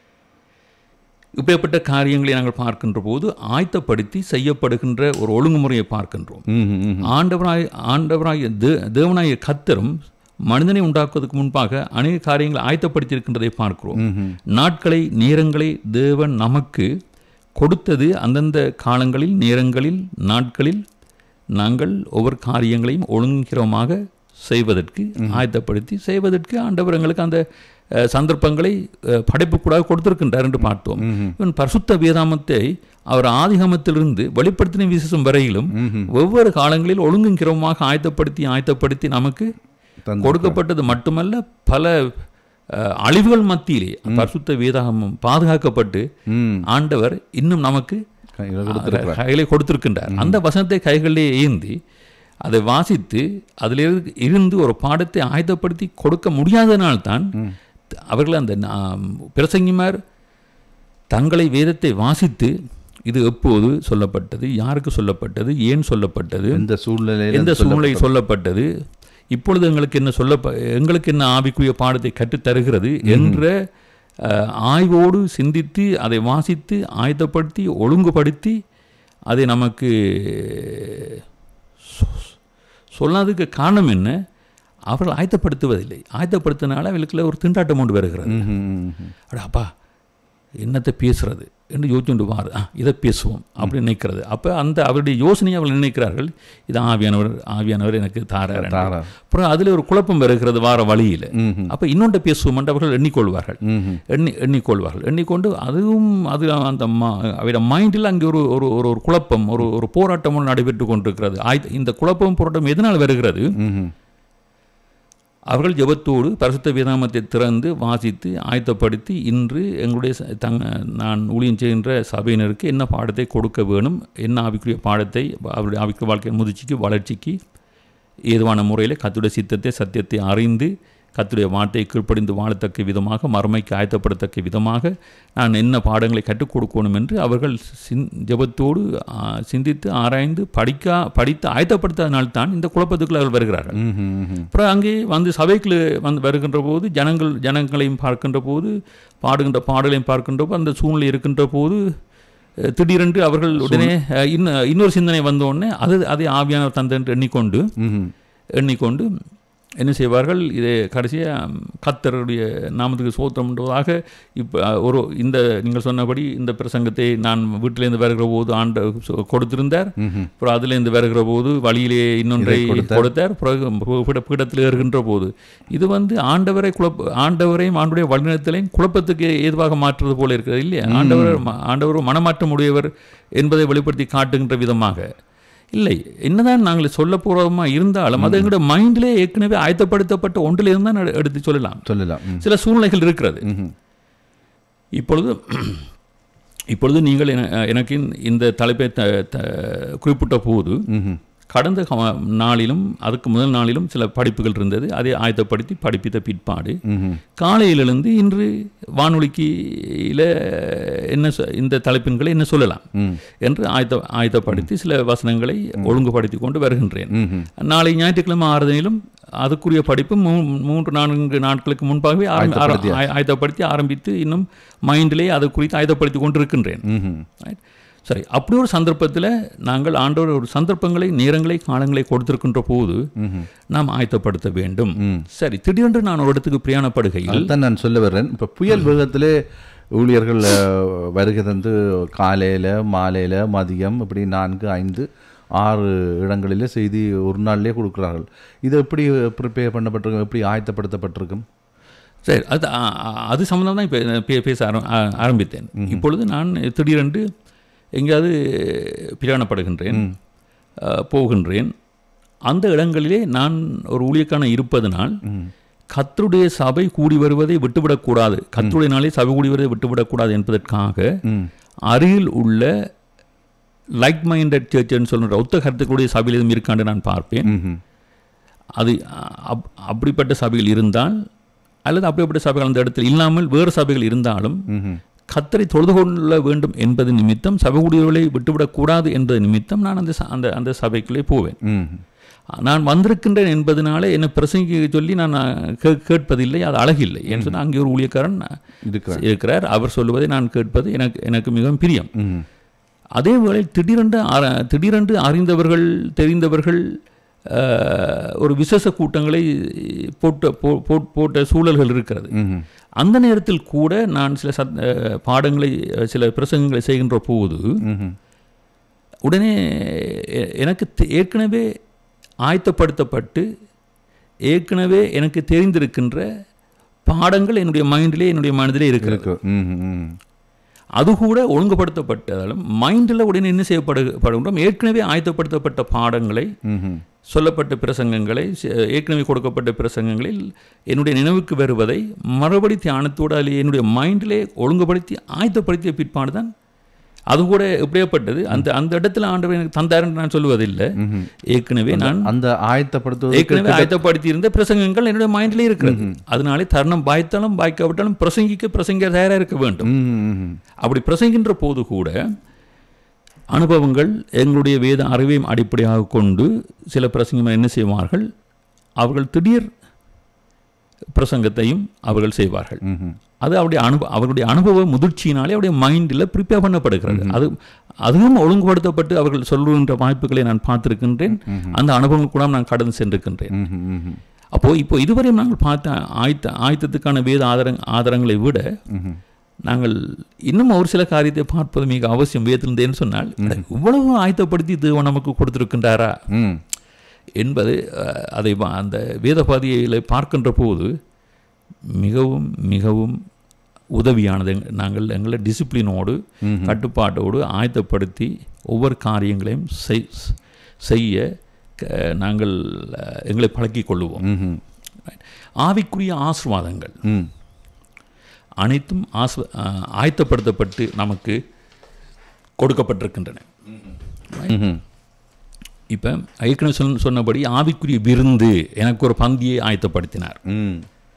இப்படிப்பட்ட காரியங்களை நாங்கள் பார்க்கின்ற போது ஆயத்தப்படுத்தி செய்யப்படுகின்ற ஒரு ஒழுங்குமுறையை பார்க்கின்றோம் ம்ஹும், ம்ஹும். ஆண்டவராய் ஆண்டவராய தே தேவனாய கத்தரும் மனிதனை உண்டாக்குவதற்கு முன்பாக அநேக காரியங்களை ஆயத்தப்படுத்தி இருக்கின்றதை பார்க்கிறோம் நாட்களை நேரங்களை தேவன் நமக்கு கொடுத்தது அந்தந்த காலங்களில் நேரங்களில் நாட்களில் நாங்கள் ஒவ்வொரு காரியங்களையும் ஒழுங்கிரமாக செய்வதற்கு ஆயத்தப்படுத்தி செய்வதற்கு ஆண்டவர் எங்களுக்கு அந்த அஹ், சந்தர்ப்பங்களை அஹ், படைப்புக்கூடாக கொடுத்திருக்கின்றார் என்று பார்த்தோம் இவன் பரிசுத்த வேதாமத்தை அவர் ஆதிகமத்திலிருந்து வெளிப்படுத்தின விசேஷம் வரையிலும் ஒவ்வொரு காலங்களில் ஒழுங்குங்கிரமாக ஆயத்தப்படுத்தி ஆயத்தப்படுத்தி நமக்கு தந்து- கொடுக்கப்பட்டது மட்டுமல்ல பல அஹ், அழிவுகள் மத்தியிலே பரிசுத்த வேதாகமம் பாதுகாக்கப்பட்டு ம். ஆண்டவர் இன்னும் நமக்கு கையில கொடுத்திருக்கிறார். கைகளை கொடுத்திருக்கின்றார் அந்த வசனத்தை கைகளிலே ஏந்தி அதை வாசித்து அதிலிருந்து இருந்து ஒரு பாடத்தை ஆயத்தப்படுத்தி கொடுக்க முடியாதனால்தான் அவர்கள் அந்த நாம் பிரசங்கிமார் தங்களை வேதத்தை வாசித்து இது எப்போது சொல்லப்பட்டது யாருக்கு சொல்லப்பட்டது ஏன் சொல்லப்பட்டது எந்த சூழ்நிலையில் எந்த சூழ்நிலை சொல்லப்பட்டது இப்பொழுது எங்களுக்கு என்ன சொல்ல எங்களுக்கு என்ன ஆவிக்குரிய பாடத்தை கற்றுத் தருகிறது என்ற அஹ், ஆய்வோடு சிந்தித்து அதை வாசித்து ஆயத்தப்படுத்தி ஒழுங்குபடுத்தி அதை நமக்கு சொ- சொல்லாததுக்கு காரணம் என்ன அவர்கள் ஆயத்தப்படுத்துவதில்லை ஆயத்தப்படுத்தினால அவர்களுக்குள்ள ஒரு திண்டாட்டம் கொண்டு வருகிறது ம்ஹும், ம்ஹும். அட அப்பா என்னத்தை பேசுறது என்று யோசிச்சுட்டு வாரு ஆ இதை பேசுவோம் அப்படி நினைக்கிறது அப்போ அந்த அவருடைய யோசனையை அவர்கள் நினைக்கிறார்கள் இது ஆவியானவர் ஆவியானவர் எனக்கு தாரார் என்று. தாரார். அப்புறம் அதில் ஒரு குழப்பம் வருகிறது வார வழியில் ம்ஹும். அப்போ இன்னொன்று பேசுவோம் என்று அவர்கள் எண்ணிக்கொள்வார்கள் ம்ஹும். எண்ணி எண்ணிக்கொள்வார்கள் எண்ணிக்கொண்டு அதுவும் அது அந்த மா- அவருடைய மைண்டில் அங்கே ஒரு ஒரு ஒரு ஒரு குழப்பம் ஒரு ஒரு போராட்டம் ஒன்று நடைபெற்று கொண்டிருக்கிறது ஆய் இந்த குழப்பம் போராட்டம் எதனால் வருகிறது ம்ஹும். அவர்கள் ஜெபத்தோடு பரிசுத்த வேதாமத்தை திறந்து வாசித்து ஆயத்தப்படுத்தி இன்று எங்களுடைய ச- தங்க நான் ஊழியம் செய்கின்ற சபையினருக்கு என்ன பாடத்தை கொடுக்க வேணும் என்ன ஆவிக்குரிய பாடத்தை அவருடைய ஆவிக்குரிய வாழ்க்கை முதிர்ச்சிக்கு வளர்ச்சிக்கு ஏதுவான முறையில் கத்துடைய சித்தத்தை சத்தியத்தை அறிந்து கத்துடைய வார்த்தையை கீழ்ப்படிந்து வாழத்தக்க விதமாக மறுமைக்கு ஆயத்தப்படத்தக்க விதமாக நான் என்ன பாடங்களை கற்றுக் கொடுக்கணும் என்று அவர்கள் சிந் ஜெபத்தோடு ஆ, சிந்தித்து ஆராய்ந்து படிக்கா படித்து ஆயத்தப்படுத்தாதனால்தான் இந்த குழப்பத்துக்குள் அவர்கள் வருகிறார்கள் ம்ஹும், ம்ஹும். அப்புறம் அங்கே வந்து சபைக்குள்ள வந்து வருகின்ற போது ஜனங்கள் ஜனங்களையும் பார்க்கின்ற போது பாடுகின்ற பாடலையும் பார்க்கின்ற போது அந்த சூழ்நிலை இருக்கின்ற போது அஹ், திடீரென்று அவர்கள் உடனே அஹ், இன்ன இன்னொரு சிந்தனை வந்த உடனே அது அதை ஆவியானவர் தந்தென்று எண்ணிக்கொண்டு ம்ஹும். எண்ணிக்கொண்டு என்ன செய்வார்கள் இதை கடைசியாக கத்தருடைய நாமத்துக்கு சோத்திரம்ன்றதாக இப்போ ஒரு இந்த நீங்கள் சொன்னபடி இந்த பிரசங்கத்தை நான் வீட்டிலேருந்து வருகிற போது ஆண்ட சொ- கொடுத்திருந்தார் ம்ஹும். அப்புறம் அதிலேருந்து வருகிற போது வழியிலே இன்னொன்றை இதை கொடுத்தார். கொடுத்தார் பிறகு பீட- பீடத்தில் ஏறுகின்ற போது இது வந்து ஆண்டவரை குழப்ப ஆண்டவரையும் ஆண்டுடைய வழிநடத்தலையும் குழப்பத்துக்கு ஏதுவாக மாற்றுறது போல இருக்கிறது இல்லையா ஆண்டவர் ம- ஆண்டவர் மனமாற்றம் உடையவர் என்பதை வெளிப்படுத்தி காட்டுகின்ற விதமாக இல்லை என்னதான் நாங்கள் சொல்ல போகிறோமா இருந்தாலும் அது எங்களுடைய மைண்டிலே ஏற்கனவே ஆயத்தப்படுத்தப்பட்ட ஒன்றிலிருந்து தான் எடு- எடுத்து சொல்லலாம் சொல்லலாம் ம். சில சூழ்நிலைகள் இருக்கிறது ம்ஹும். இப்பொழுது இப்பொழுது நீங்கள் என- எனக்கு இந்த- இந்த தலைப்பை த த- குறிப்பிட்ட போது ம்ஹும். கடந்த கம- நாளிலும் அதுக்கு முதல் நாளிலும் சில படிப்புகள் இருந்தது அதை ஆயத்தப்படுத்தி படிப்பித்த பிற்பாடு ம்ஹும். காலையிலிருந்து இன்று வானொலிக்கில என்ன சொ- இந்த தலைப்பின்களை என்ன சொல்லலாம் ம். என்று ஆயத்த ஆயத்தப்படுத்தி சில வசனங்களை ஒழுங்குபடுத்தி கொண்டு வருகின்றேன் ம்ஹும். நாளை ஞாயிற்றுக்கிழமை ஆறுதலிலும் அதுக்குரிய படிப்பு மூ- மூன்று நான்கு நாட்களுக்கு முன்பாகவே ஆரம்பி- ஆர- ஆய- ஆயத்தப்படுத்தி ஆரம்பித்து இன்னும் மைண்டிலே அது குறித்து ஆயத்தப்படுத்தி கொண்டிருக்கின்றேன் ம்ஹும். Right? சரி அப்படி ஒரு சந்தர்ப்பத்தில் நாங்கள் ஆண்டவர் ஒரு சந்தர்ப்பங்களை நேரங்களை காலங்களை கொடுத்திருக்கின்ற போது ம்ஹும். நாம் ஆயத்தப்படுத்த வேண்டும் ம். சரி திடீரென்று நான் ஒரு இடத்துக்கு பிரயாணப்படுகையில் அதுதான் நான் சொல்ல வர்றேன் இப்போ புயல் வேகத்திலே ஊழியர்கள் அஹ், வருகை தந்து காலையில் மாலையில் மதியம் இப்படி நான்கு ஐந்து ஆறு இடங்களிலே செய்தி ஒரு நாள்லேயே கொடுக்குறார்கள் இது எப்படி ப்ரிப்பேர் பண்ணப்பட்டிருக்கும் எப்படி ஆயத்தப்படுத்தப்பட்டிருக்கும் சரி அது அ- அ- அது சம்மந்தம் தான் இப்போ பேச ஆரம்- ஆ- ஆரம்பித்தேன் இப்பொழுது நான் திடீரென்று எங்கேயாவது பிரயாணப்படுகின்றேன் அ, போகின்றேன் அந்த இடங்களிலே நான் ஒரு ஊழியக்கான இருப்பதனால் கத்தருடைய சபை கூடி வருவதை விட்டுவிடக்கூடாது கத்தருடைய நாளே சபை கூடி வருவதை விட்டுவிடக்கூடாது என்பதற்காக ம் அருகில் உள்ள லைக் மைண்டட் சர்ச்னு சொல்கிற ஒத்த கருத்துக்களுடைய சபையில் எதுவும் இருக்கான்னு நான் பார்ப்பேன் ம்ஹும். அது அப் அப்படிப்பட்ட சபைகள் இருந்தால் அல்லது அப்படிப்பட்ட சபைகள் அந்த இடத்தில் இல்லாமல் வேறு சபைகள் இருந்தாலும் ம்ஹும். கத்தரை தொழுது கொள்ள வேண்டும் என்பது நிமித்தம் சபை ஊழியர்களை விட்டுவிடக்கூடாது என்பது நிமித்தம் நான் அந்த ச- அந்த அந்த சபைக்குள்ளே போவேன் ம்ஹும். நான் வந்திருக்கின்றேன் என்பதனால என்னை பிரசங்கிக்க சொல்லி நான் கே- கேட்பதில்லை அது அழகில்லை ஏன்னு சொன்னால் அங்கே ஒரு ஊழியக்காரன் இருக்கிறார் இருக்கிறார் அவர் சொல்லுவதை நான் கேட்பது எனக்கு எனக்கு மிகவும் பிரியம் ம்ஹும். அதே வேளை திடீரென்று அற- திடீரென்று அறிந்தவர்கள் தெரிந்தவர்கள் அஹ், ஒரு விசேஷ கூட்டங்களை போட்ட போ- போ- போட்ட சூழல்கள் இருக்கிறது ம்ஹும். அந்த நேரத்தில் கூட நான் சில சத் அஹ், பாடங்களை அஹ், சில பிரசங்கங்களை செய்கின்ற போது ம்ஹும். உடனே எ- எனக்கு தெ- ஏற்கனவே ஆயத்தப்படுத்தப்பட்டு ஏற்கனவே எனக்கு தெரிந்திருக்கின்ற பாடங்கள் என்னுடைய மைண்டிலே என்னுடைய மனதிலே இருக்கிறது இருக்கு ம்ஹும். ம்ஹும். அது கூட ஒழுங்குபடுத்தப்பட்டதாலும் மைண்டில் உடனே என்ன செய்யப்படு படுகின்றோம் ஏற்கனவே ஆயத்தப்படுத்தப்பட்ட பாடங்களை ம்ஹும். சொல்லப்பட்ட பிரசங்கங்களை சி- ஏற்கனவே கொடுக்கப்பட்ட பிரசங்கங்களில் என்னுடைய நினைவுக்கு வருவதை மறுபடி தியானத்தோடு அதில் என்னுடைய மைண்டிலே ஒழுங்குபடுத்தி ஆயத்தப்படுத்திய பிற்பாடு தான் அது கூட எப்படியாப்பட்டது அந்த அந்த இடத்துல ஆண்டவர் எனக்கு தந்தாருன்னு நான் சொல்லுவதில்லை ம்ஹும். ஏற்கனவே நான் அந்த ஆயத்தப்படுத்துவது ஏற்கனவே ஆயத்தப்படுத்தி இருந்த பிரசங்கங்கள் என்னுடைய மைண்டிலே இருக்கிறது அதனாலே தருணம் பாய்த்தாலும் பாய்க்காவிட்டாலும் பிரசங்கிக்க பிரசங்க தயாராக இருக்க வேண்டும் ம்ஹும். ம்ஹும். அப்படி பிரசங்கின்ற போது கூட அனுபவங்கள் எங்களுடைய வேத அறிவையும் அடிப்படையாக கொண்டு சில பிரசங்கம் என்ன செய்வார்கள் அவர்கள் திடீர் பிரசங்கத்தையும் அவர்கள் செய்வார்கள் ம்ஹும். அது அவருடைய அனுபவ அவர்களுடைய அனுபவ முதிர்ச்சியினாலே அவருடைய மைண்டில் ப்ரிப்பேர் பண்ணப்படுகிறது அது அதுவும் ஒழுங்குபடுத்தப்பட்டு அவர்கள் சொல்லுகின்ற வாய்ப்புகளை நான் பார்த்திருக்கின்றேன் அந்த அனுபவங்கள் கூட நான் கடந்து சென்றிருக்கின்றேன் ம்ஹும். ம்ஹும். அப்போ இப்போ இதுவரை நாங்கள் பார்த்த ஆயத்த ஆயத்தத்துக்கான வேத ஆதார ஆதாரங்களை விட ம்ஹும். நாங்கள் இன்னும் ஒரு சில காரியத்தை பார்ப்பது மிக அவசியம் வேதத்திலிருந்தேன்னு சொன்னால் இவ்வளவு ஆயத்தப்படுத்தி தேவன் நமக்கு கொடுத்திருக்கின்றாரா ம். என்பது அஹ், அதை வா- அந்த வேத பாதியில் பார்க்கின்ற போது மிகவும் மிகவும் உதவியானது எங்க- நாங்கள் எங்களை டிசிப்ளினோடு கட்டுப்பாட்டோடு ஆயத்தப்படுத்தி ஒவ்வொரு காரியங்களையும் செய்- செய்ய க- நாங்கள் அஹ், எங்களை பழக்கிக் கொள்ளுவோம் ம்ஹும். ஆவிக்குரிய ஆசிர்வாதங்கள் ம். அனைத்தும் ஆச அஹ், ஆயத்தப்படுத்தப்பட்டு நமக்கு கொடுக்கப்பட்டிருக்கின்றன ம்ஹும். இப்போ ஏற்கனவே சொன்ன சொன்னபடி ஆவிக்குரிய விருந்து எனக்கு ஒரு பந்தியை ஆயத்தப்படுத்தினார் ம்.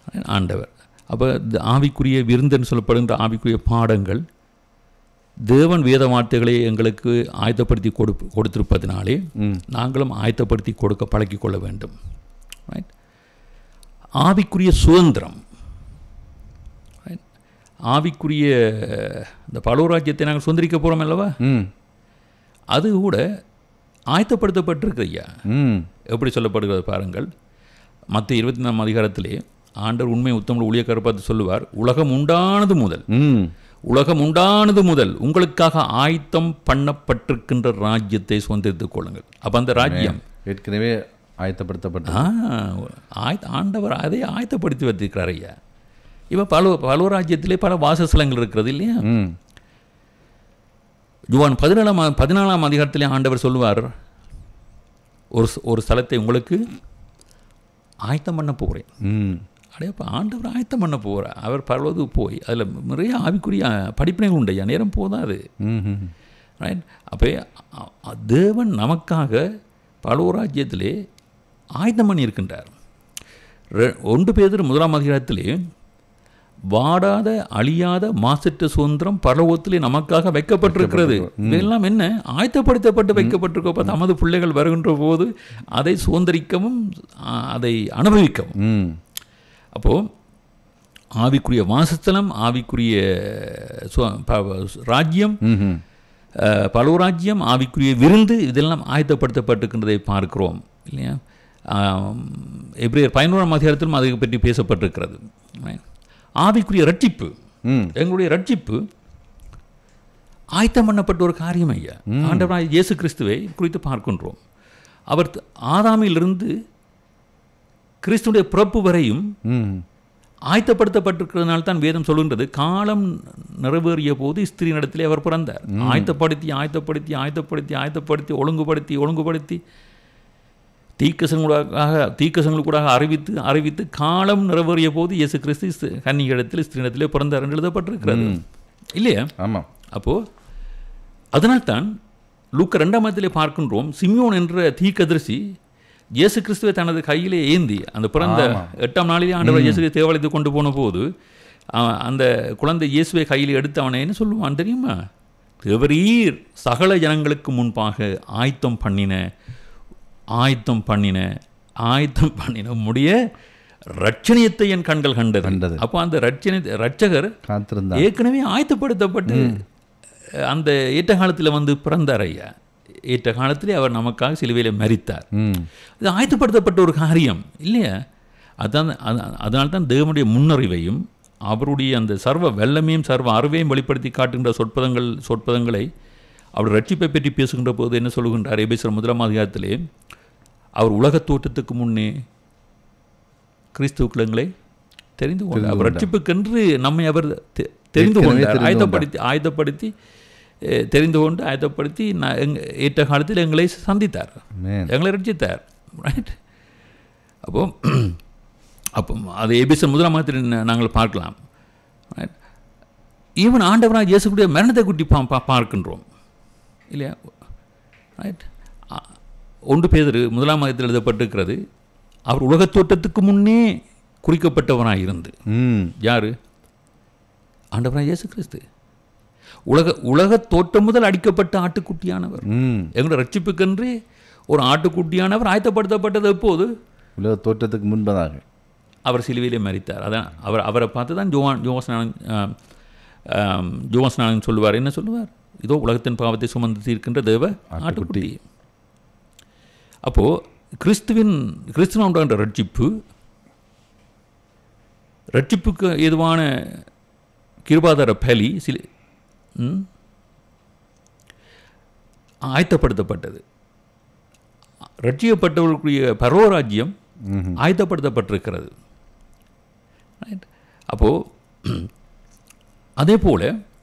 ஆண்டவர் அப்போ இந்த ஆவிக்குரிய விருந்தன்னு சொல்லப்படுகின்ற ஆவிக்குரிய பாடங்கள் தேவன் வேத வார்த்தைகளை எங்களுக்கு ஆயத்தப்படுத்தி கொடு கொடுத்திருப்பதினாலே நாங்களும் ஆயத்தப்படுத்தி கொடுக்க பழக்கிக் கொள்ள வேண்டும் ரைட் ஆவிக்குரிய சுதந்திரம் Right? ஆவிக்குரிய இந்த பலோராஜ்யத்தை நாங்கள் சுதந்திரிக்க போகிறோம் அல்லவா ம் அது கூட ஆயத்தப்படுத்தப்பட்டிருக்கு ஐயா ம் எப்படி சொல்லப்படுகிறது பாருங்கள் மற்ற இருபத்தி நாலாம் அதிகாரத்திலே ஆண்டவர் உண்மை உத்தமிழ் ஊழியக்காரர் பார்த்து சொல்லுவார் உலகம் உண்டானது முதல் ம் உலகம் உண்டானது முதல் உங்களுக்காக ஆயத்தம் பண்ணப்பட்டிருக்கின்ற ராஜ்யத்தை சுதந்திரித்துக் கொள்ளுங்கள் அப்போ அந்த ராஜ்யம் ஏற்கனவே ஆயத்தப்படுத்தப்பட்ட ஆ, ஆய ஆண்டவர் அதை ஆயத்தப்படுத்தி வச்சிருக்கிறார் ஐயா இப்போ பல பல ராஜ்யத்திலே பல வாசஸ்தலங்கள் இருக்கிறது இல்லையா ம் ஜுவான் பதினேழாம் பதினாலாம் அதிகாரத்திலே ஆண்டவர் சொல்லுவார் ஒரு ஸ்- ஒரு ஸ்தலத்தை உங்களுக்கு ஆயத்தம் பண்ண போகிறேன் ம் அடையே இப்போ ஆண்டவர் ஆயத்தம் பண்ண போகிறார் அவர் பரவது போய் அதில் நிறைய ஆவிக்குரிய படிப்பினைகள் உண்டு ஐயா நேரம் போதாது ம் ம் ரைட் அப்போ அ- அ- தேவன் நமக்காக பலோராஜ்யத்திலே ஆயத்தம் பண்ணி இருக்கின்றார் ரெ- ஒன்று பேதர் முதலாம் அதிகாரத்திலே வாடாத அழியாத மாசற்ற சுதந்திரம் பரலோகத்திலே நமக்காக வைக்கப்பட்டிருக்கிறது இதெல்லாம் என்ன ஆயத்தப்படுத்தப்பட்டு வைக்கப்பட்டிருக்கோ தமது பிள்ளைகள் வருகின்ற போது அதை சுதந்திரிக்கவும் ஆ, அதை அனுபவிக்கவும் ம் அப்போது ஆவிக்குரிய வாசஸ்தலம் ஆவிக்குரிய சு- ப- ராஜ்யம் ம் ம் அஹ், பலோராஜ்யம் ஆவிக்குரிய விருந்து இதெல்லாம் ஆயத்தப்படுத்தப்பட்டிருக்கின்றதை பார்க்கிறோம் இல்லையா ஆம், எப்ரேயர் பதினோராம் அதிகாரத்திலும் அதை பற்றி பேசப்பட்டிருக்கிறது Right? ஆவிக்குரிய ரட்சிப்பு ம் எங்களுடைய ரட்சிப்பு ஆயத்தம் பண்ணப்பட்ட ஒரு காரியம் ஐயா ஆண்டவராய் இயேசு கிறிஸ்துவை குறித்து பார்க்கின்றோம் அவர் த- ஆதாமிலிருந்து கிறிஸ்துடைய பிறப்பு வரையும் ம் ஆயத்தப்படுத்தப்பட்டிருக்கிறதுனால தான் வேதம் சொல்கின்றது காலம் நிறைவேறிய போது ஸ்திரீனிடத்திலே அவர் பிறந்தார் ஆயத்தப்படுத்தி ஆயத்தப்படுத்தி ஆயத்தப்படுத்தி ஆயத்தப்படுத்தி ஒழுங்குபடுத்தி ஒழுங்குபடுத்தி தீக்கசங்களுக்காக தீக்கசங்களுக்கூடாக அறிவித்து அறிவித்து காலம் நிறைவேறிய போது இயேசு கிறிஸ்து ஸ்தி- கன்னிகையிடத்தில் ஸ்திரீனிடத்திலே பிறந்தார் என்று எழுதப்பட்டிருக்கிறது இல்லையா ஆமாம் அப்போது அதனால்தான் லூக்க ரெண்டாம் அதிலே பார்க்கின்றோம் சிமியோன் என்ற தீக்கதரிசி இயேசு கிறிஸ்துவை தனது கையிலே ஏந்தி அந்த பிறந்த எட்டாம் நாளிலே ஆண்டவர் இயேசுவை தேவாலயத்துக்கு கொண்டு போன போது அவன் அந்த குழந்தை இயேசுவை கையில் எடுத்து அவனை என்ன சொல்லுவான் தெரியுமா தேவரீர் சகல ஜனங்களுக்கு முன்பாக ஆயத்தம் பண்ணின ஆயத்தம் பண்ணின ஆயத்தம் பண்ணின உம்முடைய ரட்சணியத்தை என் கண்கள் கண்டது கண்டது. அப்போ அந்த ரட்சணி ரட்சகர் காத்திருந்தா ஏற்கனவே ஆயத்தப்படுத்தப்பட்டு அந்த ஏற்ற காலத்தில் வந்து பிறந்தார் ஐயா ஏற்ற காலத்திலே அவர் நமக்காக சிலுவையில் மரித்தார் ம் இது ஆயத்தப்படுத்தப்பட்ட ஒரு காரியம் இல்லையா அதான் அதனால தான் தேவனுடைய முன்னறிவையும் அவருடைய அந்த சர்வ வெள்ளமையும் சர்வ அறிவையும் வெளிப்படுத்தி காட்டுகின்ற சொற்பதங்கள் சொற்பதங்களை அவர் ரட்சிப்பை பற்றி பேசுகின்ற போது என்ன சொல்லுகின்றார் எபேசர் முதலாம் அதிகாரத்திலே அவர் உலகத் தோற்றத்துக்கு முன்னே கிறிஸ்துக்களை தெரிந்து கொண்டார் அவர் ரட்சிப்புக்கென்று நம்மை அவர் தெ- தெரிந்து ஏற்கனவே கொண்டார் தெரிந்து ஆயத்தப்படுத்தி ஆயத்தப்படுத்தி அஹ், தெரிந்து கொண்டு ஆயத்தப்படுத்தி நான் எங்க ஏற்ற காலத்தில் எங்களை சந்தித்தார் மேன் எங்களை ரட்சித்தார் ரைட் அப்போ அப்போ அது எபிசன் முதலாம் மாதத்தில் நாங்கள் பார்க்கலாம் ரைட் ஈவன் ஆண்டவராக இயேசுடைய மரணத்தை குட்டி பா பா- பார்க்கின்றோம் இல்லையா ரைட் ஒன்று பேதர் முதலாம் மாதத்தில் எழுதப்பட்டிருக்கிறது அவர் உலகத் தோற்றத்துக்கு முன்னே குறிக்கப்பட்டவனாக இருந்து ம் யார் ஆண்டவராக இயேசு கிறிஸ்து உலக உலகத் தோற்றம் முதல் அடிக்கப்பட்ட ஆட்டுக்குட்டியானவர் ம் எங்களோட ரட்சிப்புக்கென்று ஒரு ஆட்டுக்குட்டியானவர் ஆயத்தப்படுத்தப்பட்டது எப்போது உலக தோற்றத்துக்கு முன்பதாக அவர் சிலுவையிலே மரித்தார் அதான் அவர் அவரை பார்த்து தான் ஜோவான் ஜோவஸ்நானன் ஜோவஸ்நானன் சொல்லுவார் என்ன சொல்லுவார் இதோ உலகத்தின் பாவத்தை சுமந்து தீர்க்கின்ற தேவ ஆட்டுக்குட்டி அப்போது கிறிஸ்துவின் கிறிஸ்துவ உண்டாகின்ற ரட்சிப்பு ரட்சிப்புக்கு ஏதுவான கிருபாதார பலி சில ம், ஆயத்தப்படுத்தப்பட்டது ரட்சிக்கப்பட்டவர்களுடைய பரவராஜ்யம் ஆயத்தப்படுத்தப்பட்டிருக்கிறது Right? அப்போ அதே போல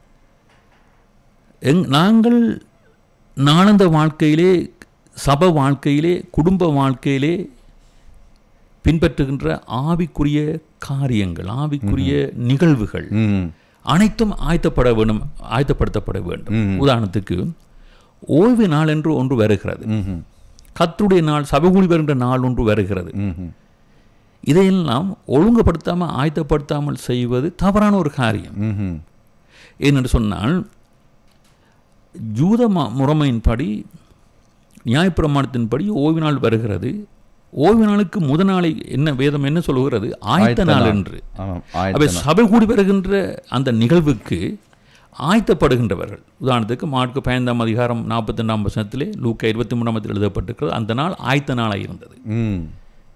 எங் நாங்கள் நாளந்த வாழ்க்கையிலே சப வாழ்க்கையிலே குடும்ப வாழ்க்கையிலே பின்பற்றுகின்ற ஆவிக்குரிய காரியங்கள் ஆவிக்குரிய நிகழ்வுகள் ம் அனைத்தும் ஆயத்தப்பட வேண்டும் ஆயத்தப்படுத்தப்பட வேண்டும் உதாரணத்துக்கு ஓய்வு நாள் என்று ஒன்று வருகிறது ம் கர்த்தருடைய நாள் சபைகூடி வருகின்ற நாள் ஒன்று வருகிறது ம் இதையெல்லாம் ஒழுங்குபடுத்தாமல் ஆயத்தப்படுத்தாமல் செய்வது தவறான ஒரு காரியம் ம்ஹும். ஏனென்று சொன்னால் யூத ம- முறைமையின்படி நியாயப்பிரமாணத்தின்படி ஓய்வு நாள் வருகிறது ஓய்வு நாளுக்கு முத நாளை என்ன வேதம் என்ன சொல்லுகிறது ஆயத்த நாள் என்று ஆமாம் அவை ஆயத்த சபை கூடி வருகின்ற அந்த நிகழ்வுக்கு ஆயத்தப்படுகின்றவர்கள் உதாரணத்துக்கு மார்க்கு பதினைந்தாம் அதிகாரம் நாற்பத்தி ரெண்டாம் வசனத்திலே லூக்கா இருபத்தி மூணாம் எழுதப்பட்டிருக்கிறது அந்த நாள் ஆயத்த நாளாக இருந்தது ம்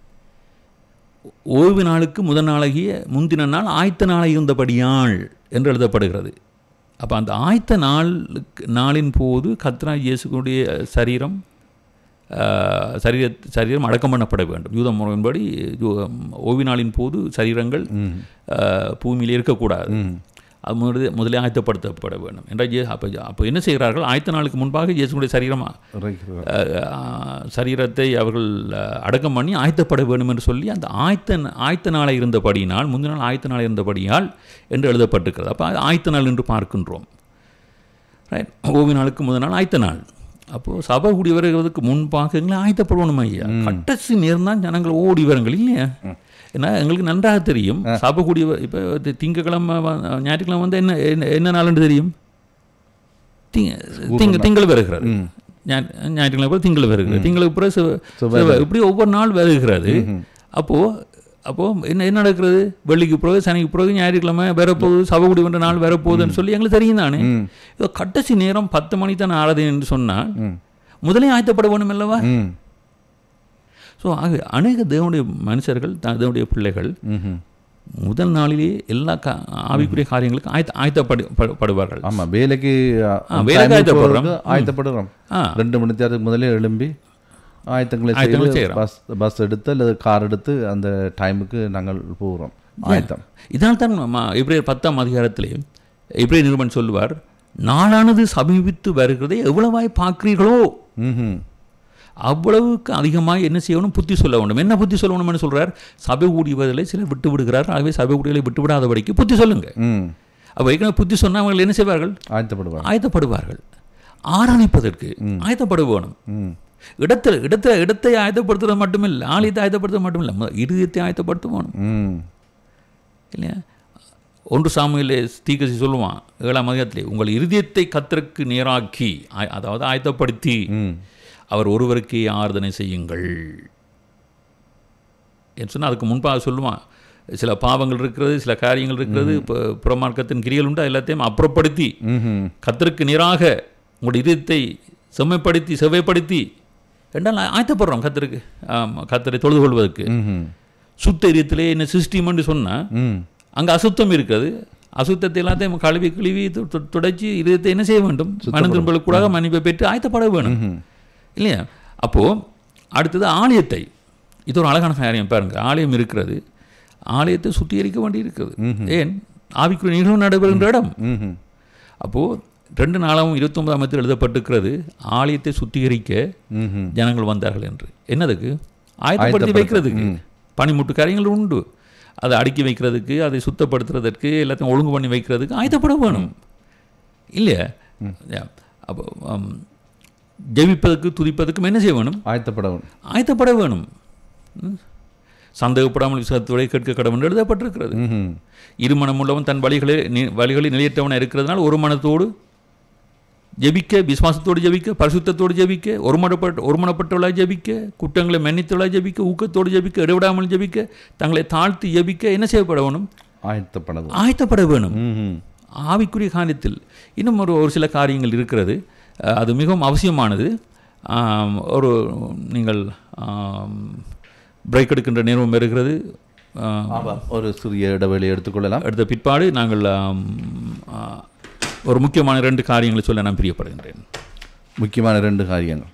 ஓய்வு நாளுக்கு முதல் நாளாகிய முந்தின நாள் ஆயத்த நாளாக இருந்தபடியாள் என்று எழுதப்படுகிறது அப்போ அந்த ஆயத்த நாளுக்கு நாளின் போது கத்ரா இயேசுடைய சரீரம் ஆஹ், சரீர சரீரம் அடக்கம் பண்ணப்பட வேண்டும் யூத முறையின்படி யூ- ஓய்வு நாளின் போது சரீரங்கள் ஆஹ், பூமியில் இருக்கக்கூடாது அது முதலே முதலே ஆயத்தப்படுத்தப்பட வேண்டும் என்றால் ஜே அப்போ அப்போ என்ன செய்கிறார்கள் ஆயத்த நாளுக்கு முன்பாக இயேசுடைய சரீரம் இறைக்கிறார். அஹ், சரீரத்தை அவர்கள் அஹ், அடக்கம் பண்ணி ஆயத்தப்பட வேண்டும் என்று சொல்லி அந்த ஆயத்த ஆயத்த நாளை இருந்தபடியினால் முந்தின நாள் ஆயத்த நாள் இருந்தபடியால் என்று எழுதப்பட்டிருக்கிறது அப்போ ஆயத்த நாள் என்று பார்க்கின்றோம் ரைட் ஓய்வு நாளுக்கு முதல் நாள் ஆயத்த நாள் அப்போது சபை கூடி வருகிறதுக்கு முன்பாக எங்களை ஆயத்தப்படணும் ஐயா கட்டசி நேரம் தான் ஜனங்கள் ஓடி வருங்கள் இல்லையா ஏன்னா எங்களுக்கு நன்றாக தெரியும் சபை கூடி இப்போ திங்கக்கிழமை வ- ஞாயிற்றுக்கிழமை வந்து என்ன என்ன- என்ன நாளுன்னு தெரியும் திங்க திங்க திங்கள் வருகிறது ஞாயிற்று- ஞாயிற்றுக்கிழமை பிறகு திங்கள் வருகிறது திங்களுக்கு பிறகு செவ்வ- செவ்வாய். இப்படி ஒவ்வொரு நாள் வருகிறது அப்போ அப்போ என்ன என்ன நடக்கிறது வெள்ளிக்கு பிறகு சனிக்கு பிறகு ஞாயிற்றுக்கிழமை வரப்போகுது சபைக்குடி என்ற நாள் வரப்போகுதுன்னு சொல்லி எங்களுக்கு தெரியும் தானே இதோ கடைசி நேரம் பத்து மணி தான் ஆறுது என்று சொன்னால் முதலே ஆயத்தப்பட வேணும் அல்லவா ம் ஸோ ஆக அநேக தேவனுடைய மனுஷர்கள் த- தேவனுடைய பிள்ளைகள் ம்ஹும். முதல் நாளிலே எல்லா கா ஆவிக்குரிய காரியங்களுக்கு ஆயத்த ஆயத்தப்படு படு- படுவார்கள் ஆமா வேலைக்கு ஆ, வேலைக்கு ஆயத்தப்படுறோம். ஆயத்தப்படுறோம் ஆ. ரெண்டு மணி நேரத்துக்கு முதல்ல எழும்பி ஆயத்தங்களை ஆயத்தங்களை செய்து செய்றோம். பஸ் பஸ் எடுத்து அல்லது கார் எடுத்து அந்த டைமுக்கு நாங்கள் போகிறோம் ஆயத்தம் இதனால் தான் ம- எபிரேயர் பத்தாம் அதிகாரத்திலே எபிரேயர் நிருபன் சொல்லுவார் நாளானது சமீபித்து வருகிறதை எவ்வளவாய் பார்க்கிறீர்களோ ம்ஹும். அவ்வளவுக்கு அதிகமாக என்ன செய்யணும் புத்தி சொல்ல வேண்டும் என்ன புத்தி சொல்லணும்னு சொல்றார் சபை கூடியவர்களை சிலர் விட்டு விடுகிறார் ஆகவே சபை கூடியவர்களை விட்டு விடாதபடிக்கு புத்தி சொல்லுங்க ம் அப்போ ஏற்கனவே புத்தி சொன்னா அவர்கள் என்ன செய்வார்கள் ஆயத்தப்படுவார் ஆயத்தப்படுவார்கள் ஆராணிப்பதற்கு ஆயத்தப்பட வேணும் ம் இடத்துல இடத்துல இடத்தை ஆயத்தப்படுத்துறது மட்டுமில்லை ஆலயத்தை ஆயத்தப்படுத்துறது மட்டுமில்லை மு- இருதயத்தை ஆயத்தப்படுத்த வேணும் ம் இல்லையா ஒன்று சாமியிலே தீக்கசி சொல்லுவான் ஏழாம் அதிகாரத்திலே உங்கள் இருதயத்தை கத்தருக்கு நேராக்கி ஆய- அதாவது ஆயத்தப்படுத்தி ம் அவர் ஒருவருக்கே ஆராதனை செய்யுங்கள் என்று சொன்னால் அதுக்கு முன்பாக சொல்லுவான் சில பாவங்கள் இருக்கிறது சில காரியங்கள் இருக்கிறது இப்போ புறமார்க்கத்தின் கிரிகள் உண்டு அது எல்லாத்தையும் அப்புறப்படுத்தி ம்ஹும். கத்தருக்கு நேராக உங்களுடைய இதயத்தை செம்மைப்படுத்தி செவ்வைப்படுத்தி ரெண்டால் ஆயத்தப்படுறோம் கத்தருக்கு ஆமாம் கத்தரை தொழுது கொள்வதற்கு ம்ஹும். சுத்த இதயத்திலே என்ன சிஸ்டிம்னு சொன்னால் ம் அங்கே அசுத்தம் இருக்குது அசுத்தத்தை எல்லாத்தையும் கழுவி கிழுவி து- து- துடைச்சி இதயத்தை என்ன செய்ய வேண்டும் மனதின்பல் கூட மன்னிப்பை பெற்று ஆயத்தப்பட வேணும் இல்லையா அப்போது அடுத்தது ஆலயத்தை இது ஒரு அழகான காரியம் பாருங்க ஆலயம் இருக்கிறது ஆலயத்தை சுத்திகரிக்க வேண்டி இருக்குது ஏன் ஆவிக்குரிய நிகழ்வு நடைபெறுகின்ற இடம் ம்ஹும். அப்போது ரெண்டு நாளாகவும் இருபத்தொன்பதாம் மத்தில் எழுதப்பட்டிருக்கிறது ஆலயத்தை சுத்திகரிக்க ம்ஹும். ஜனங்கள் வந்தார்கள் என்று என்னதுக்கு ஆயத்தப்படுத்தி வைக்கிறதுக்கு பனிமுட்டு காரியங்கள் உண்டு அதை அடுக்கி வைக்கிறதுக்கு அதை சுத்தப்படுத்துறதற்கு எல்லாத்தையும் ஒழுங்கு பண்ணி வைக்கிறதுக்கு ஆயத்தப்பட வேணும் இல்லையா யா. அப்போ ஆம், ஜெபிப்பதற்கு துதிப்பதற்கும் என்ன செய்ய வேணும் ஆயத்தப்படவும் ஆயத்தப்பட வேணும் ம். சந்தேகப்படாமல் விசுவாசத்தோட கேட்க கடவுள் என்று எழுதப்பட்டிருக்கிறது ம்ஹும். இருமனம் உள்ளவன் தன் வழிகளை நி- வழிகளில் நிலையற்றவனாக இருக்கிறதுனால ஒரு மனத்தோடு ஜெபிக்க விசுவாசத்தோடு ஜெபிக்க பரிசுத்தத்தோடு ஜெபிக்க ஒருமனப்பட்ட ஒருமனப்பட்டவளாக ஜெபிக்க குற்றங்களை மன்னித்தவளாக ஜெபிக்க ஊக்கத்தோடு ஜெபிக்க இடைவிடாமல் ஜெபிக்க தங்களை தாழ்த்தி ஜெபிக்க என்ன செய்யப்பட வேணும் ஆயத்தப்படவும் ஆயத்தப்பட வேணும் ம்ஹும். ஆவிக்குரிய காரியத்தில் இன்னும் ஒரு ஒரு சில காரியங்கள் இருக்கிறது அஹ், அது மிகவும் அவசியமானது ஆம், ஒரு நீங்கள் பிரேக் எடுக்கின்ற நேரம் இருக்கிறது ஆம், ஆமாம் ஒரு சிறிய இடைவெளி எடுத்துக்கொள்ளலாம் அடுத்த பிற்பாடு நாங்கள் ஆம், ஆ, ஒரு முக்கியமான ரெண்டு காரியங்களை சொல்ல நான் பிரியப்படுகின்றேன் முக்கியமான ரெண்டு காரியங்கள்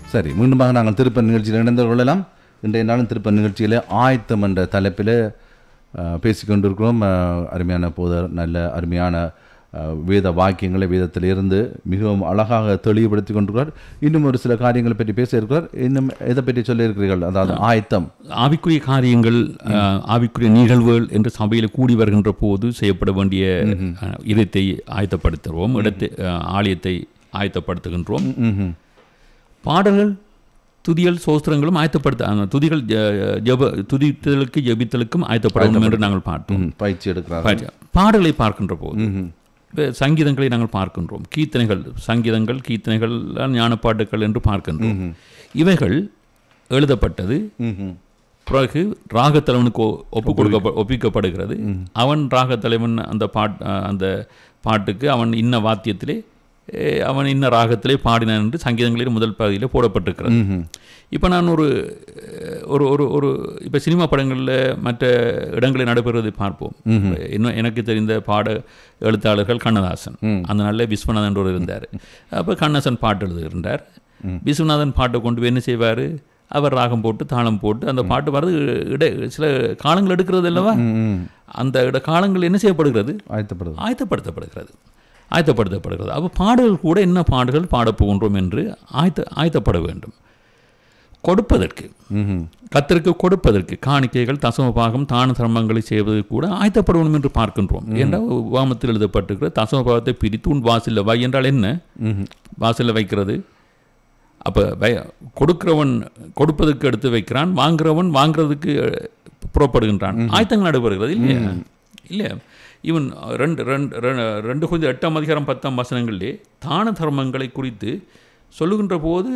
சரி மீண்டுமாக நாங்கள் திருப்ப நிகழ்ச்சியில் இணைந்து கொள்ளலாம் இன்றைய நாளும் திருப்ப நிகழ்ச்சியில் ஆயத்தம் என்ற தலைப்பில் பேசிக்கொண்டிருக்கிறோம் அஹ், அருமையான போதர் நல்ல அருமையான அஹ், வேத வாக்கியங்களை வேதத்திலிருந்து மிகவும் அழகாக தெளிவுபடுத்தி கொண்டிருக்கிறார் இன்னும் ஒரு சில காரியங்களை பற்றி பேச இருக்கிறார் இன்னும் எதை பற்றி சொல்லியிருக்கிறீர்கள் அதாவது ஆயத்தம் ஆவிக்குரிய காரியங்கள் அஹ், ஆவிக்குரிய நிகழ்வுகள் என்று சபையில் கூடி வருகின்ற போது செய்யப்பட வேண்டிய அஹ், இதயத்தை ஆயத்தப்படுத்துகிறோம் இடத்தை அஹ், ஆலயத்தை ஆயத்தப்படுத்துகின்றோம் ம்ஹும். பாடல்கள் துதிகள் சோஸ்திரங்களும் ஆயத்தப்படுத்த அந்த துதிகள் ஜ- ஜெப துதித்தலுக்கு ஜெபித்தலுக்கும் ஆயத்தப்பட வேண்டும் என்று நாங்கள் பார்த்தோம் ம், பயிற்சி எடுக்கிறார் பாட- பாடலை பார்க்கின்ற போது இப்ப சங்கீதங்களை நாங்கள் பார்க்கின்றோம் கீர்த்தனைகள் சங்கீதங்கள் கீர்த்தனைகள் ஞானப்பாட்டுகள் என்று பார்க்கின்றோம் இவைகள் எழுதப்பட்டது ம்ஹும். பிறகு ராகத்தலைவனுக்கு ஒ- ஒப்பு கொடுக்க ஒப்பிக்கப்படுகிறது அவன் ராகத்தலைவன் அந்த பாட் அந்த பாட்டுக்கு அவன் இன்ன வாத்தியத்திலே ஏ, அவன் இன்ன ராகத்திலே பாடினான் என்று சங்கீதங்களில் முதல் பகுதியில் போடப்பட்டிருக்கிறது ம்ஹும். இப்போ நான் ஒரு அஹ், ஒரு ஒரு ஒரு இப்போ சினிமா படங்களில் மற்ற இடங்களில் நடைபெறுவதை பார்ப்போம் இன்னும் எனக்கு தெரிந்த பாட எழுத்தாளர்கள் கண்ணதாசன் அந்த நாளில் விஸ்வநாதன் என்றவர் இருந்தார் அப்போ கண்ணதாசன் பாட்டு எழுதுகின்றார் விஸ்வநாதன் பாட்டை கொண்டு போய் என்ன செய்வார் அவர் ராகம் போட்டு தாளம் போட்டு அந்த பாட்டு வர்றது இட சில காலங்கள் எடுக்கிறது அல்லவா ம், ம். அந்த இட காலங்கள் என்ன செய்யப்படுகிறது ஆயத்தப்படுது ஆயத்தப்படுத்தப்படுகிறது ஆயத்தப்படுத்தப்படுகிறது அப்போ பாடல்கள் கூட என்ன பாடல்கள் பாடப் போகின்றோம் என்று ஆயத்த ஆயத்தப்பட வேண்டும் கொடுப்பதற்கு ம்ஹும். கத்தருக்கு கொடுப்பதற்கு காணிக்கைகள் தசம பாகம் தான தர்மங்களை செய்வது கூட ஆயத்தப்படணும் என்று பார்க்கின்றோம் என்றால் வாமத்தில் எழுதப்பட்டிருக்கிற தசம பாகத்தை பிரித்து உன் வாசலில் வை என்றால் என்ன ம்ஹும். வாசலில் வைக்கிறது அப்போ வை கொடுக்கிறவன் கொடுப்பதற்கு எடுத்து வைக்கிறான் வாங்குறவன் வாங்குறதுக்கு அஹ், புறப்படுகின்றான் ஆயத்தங்கள் நடைபெறுகிறது இல்லையா இல்லையா இவன் ரெண்டு ரெண்டு ரெண்டு- ரெண்டு கொஞ்சம் எட்டாம் அதிகாரம் பத்தாம் வசனங்களிலே தான தர்மங்களை குறித்து சொல்லுகின்ற போது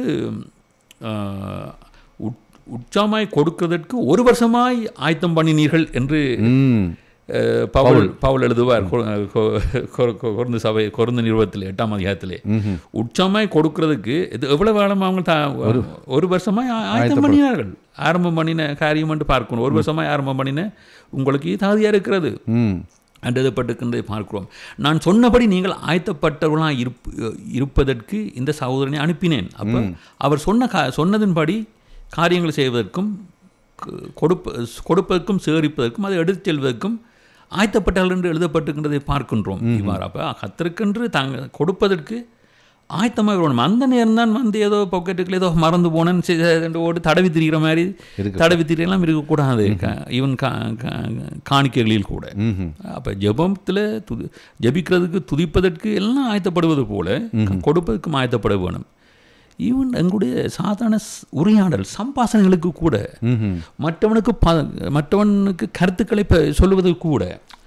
ஆஹ், உட்- உற்சாகமாய் கொடுக்கிறதற்கு ஒரு வருஷமாய் ஆயத்தம் பண்ணினீர்கள் என்று ம். அஹ், பவுல் பவுல் எழுதுவார் கொ- கொ- கொ- கொ- கொருந்து சபை கொருந்து நிறுவனத்தில் எட்டாம் அதிகாரத்திலே உற்சாகமாய் கொடுக்கிறதுக்கு இது எவ்வளவு காலம் அவங்க தா- ஒரு வருஷமாய் ஆ- ஆயத்தம் பண்ணினார்கள் ஆரம்பம் பண்ணின காரியம் என்று பார்க்கணும் ஒரு வருஷமாய் ஆரம்பம் பண்ணின உங்களுக்கு தகுதியா இருக்கிறது ம். அண்டதப்பட்டிருக்கின்றதை பார்க்கிறோம் நான் சொன்னபடி நீங்கள் ஆயத்தப்பட்டவர்களாக இருப் இருப்பதற்கு இந்த சகோதரனை அனுப்பினேன் அப்போ அவர் சொன்ன கா சொன்னதின்படி காரியங்கள் செய்வதற்கும் கொ- கொடுப்ப கொடுப்பதற்கும் சேகரிப்பதற்கும் அதை எடுத்துச் செல்வதற்கும் ஆயத்தப்பட்டார்கள் என்று எழுதப்பட்டிருக்கின்றதை பார்க்கின்றோம் இவ்வாறு அப்போ கத்திருக்கென்று தாங்க கொடுப்பதற்கு ஆயத்தமாக இருக்கணும் அந்த நேரம் தான் வந்து ஏதோ பாக்கெட்டுக்குள்ள ஏதோ மறந்து போனேன்னு சரி, ரெண்டு ஓட்டு தடவி திரிகிற மாதிரி தடவி திரியெல்லாம் இருக்கக்கூடாது ஈவன் காணிக்கைகளில் கூட ம்ஹும். அப்போ ஜெபத்தில் துதி ஜெபிக்கிறதுக்கு துதிப்பதற்கு எல்லாம் ஆயத்தப்படுவது போல கொடுப்பதற்கும் ஆயத்தப்பட வேணும் ஈவன் எங்களுடைய சாதாரண ஸ்- உரையாடல் சம்பாஷணைகளுக்கு கூட ம்ஹும். மற்றவனுக்கு ப மற்றவனுக்கு கருத்துக்களை ப- சொல்லுவது கூட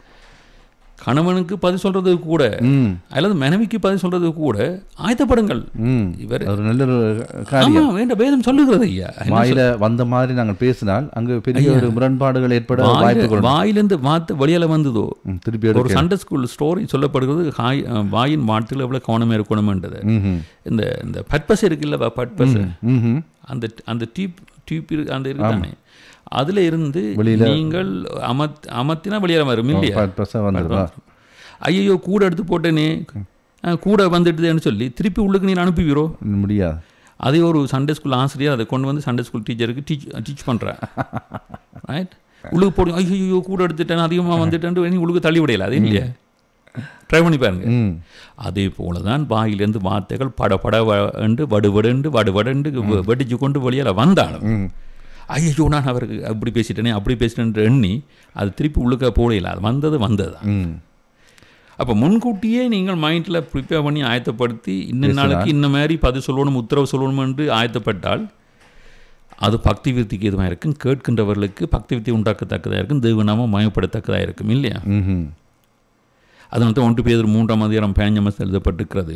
கணவனுக்கு பதில் சொல்றது கூட ம். அல்லது மனைவிக்கு பதில் சொல்றது கூட ஆயத்தப்படுங்கள் ம். இவர் அது ஒரு நல்ல ஒரு காரியம் ஆமா வேண்ட வேதம் சொல்லுகிறது ஐயா வாயில வந்த மாதிரி நாங்கள் பேசினால் அங்கு பெரிய ஒரு முரண்பாடுகள் ஏற்பட வாயில- வாய்ப்புகள் உண்டு. வாயிலிருந்து வார்த்தை வெளியில வந்ததோ ம், திருப்பி ஒரு எடுக்க சண்டே ஸ்கூல் ஸ்டோரி சொல்லப்படுகிறது ஹாய் அஹ், வாயின் வார்த்தைகள் எவ்வளவு கவனமா இருக்கணும்ன்றது ம்ஹும். இந்த இந்த பட்பஸ் இருக்குல்ல பட்பஸ் ம்ஹும். அந்த அந்த டியூப் டியூப் இரு- அந்த இருக்குதானே அதுல இருந்து நீங்கள் அமத் அமர்த்தினா வெளியேற வரும் இல்லையா ப- பச வந்துடுவா ஐயோ கூட எடுத்து போட்டேனே அஹ், கூட வந்துட்டுதேன்னு சொல்லி திருப்பி உள்ளுக்கு நீ அனுப்புவீரோ முடியாது அதே ஒரு சண்டே ஸ்கூல் ஆசிரியர் அதை கொண்டு வந்து சண்டே ஸ்கூல் டீச்சருக்கு டீச் டீச் பண்ணுறேன் ரைட் உள்ளுக்கு போடு ஐயோ கூட எடுத்துட்டேன் அதிகமாக வந்துட்டேன் நீ உள்ளுக்கு தள்ளி விடையல அது இல்லையா ட்ரை பண்ணி பாருங்க ம் அதே போல தான் வாயிலிருந்து வார்த்தைகள் பட பட என்று வடுவடுண்டு வடுவடுண்டு வெ- வெடிச்சு கொண்டு வெளியால வந்தாலும் ம் ஐயோ நான் அவருக்கு அப்படி பேசிட்டேனே அப்படி பேசிட்டேன்னு எண்ணி அது திருப்பி உள்ளுக்க போடையில அது வந்தது வந்தது தான் ம் அப்போ முன்கூட்டியே நீங்கள் மைண்டில் ப்ரிப்பேர் பண்ணி ஆயத்தப்படுத்தி இன்னும் நாளைக்கு இந்த மாதிரி பதில் சொல்லணும் உத்தரவு சொல்லணும் என்று ஆயத்தப்பட்டால் அது பக்தி விருத்திக்கு எதுவாக இருக்கும் கேட்கின்றவர்களுக்கு பக்தி விருத்தி உண்டாக்கத்தக்கதாக இருக்கும் தெய்வநாமம் மயப்படத்தக்கதாக இருக்கும் இல்லையா ம்ஹும். அதனால தான் ஒன்று பேர் மூன்றாம் அதிகாரம் பேஞ்சமஸ் எழுதப்பட்டிருக்கிறது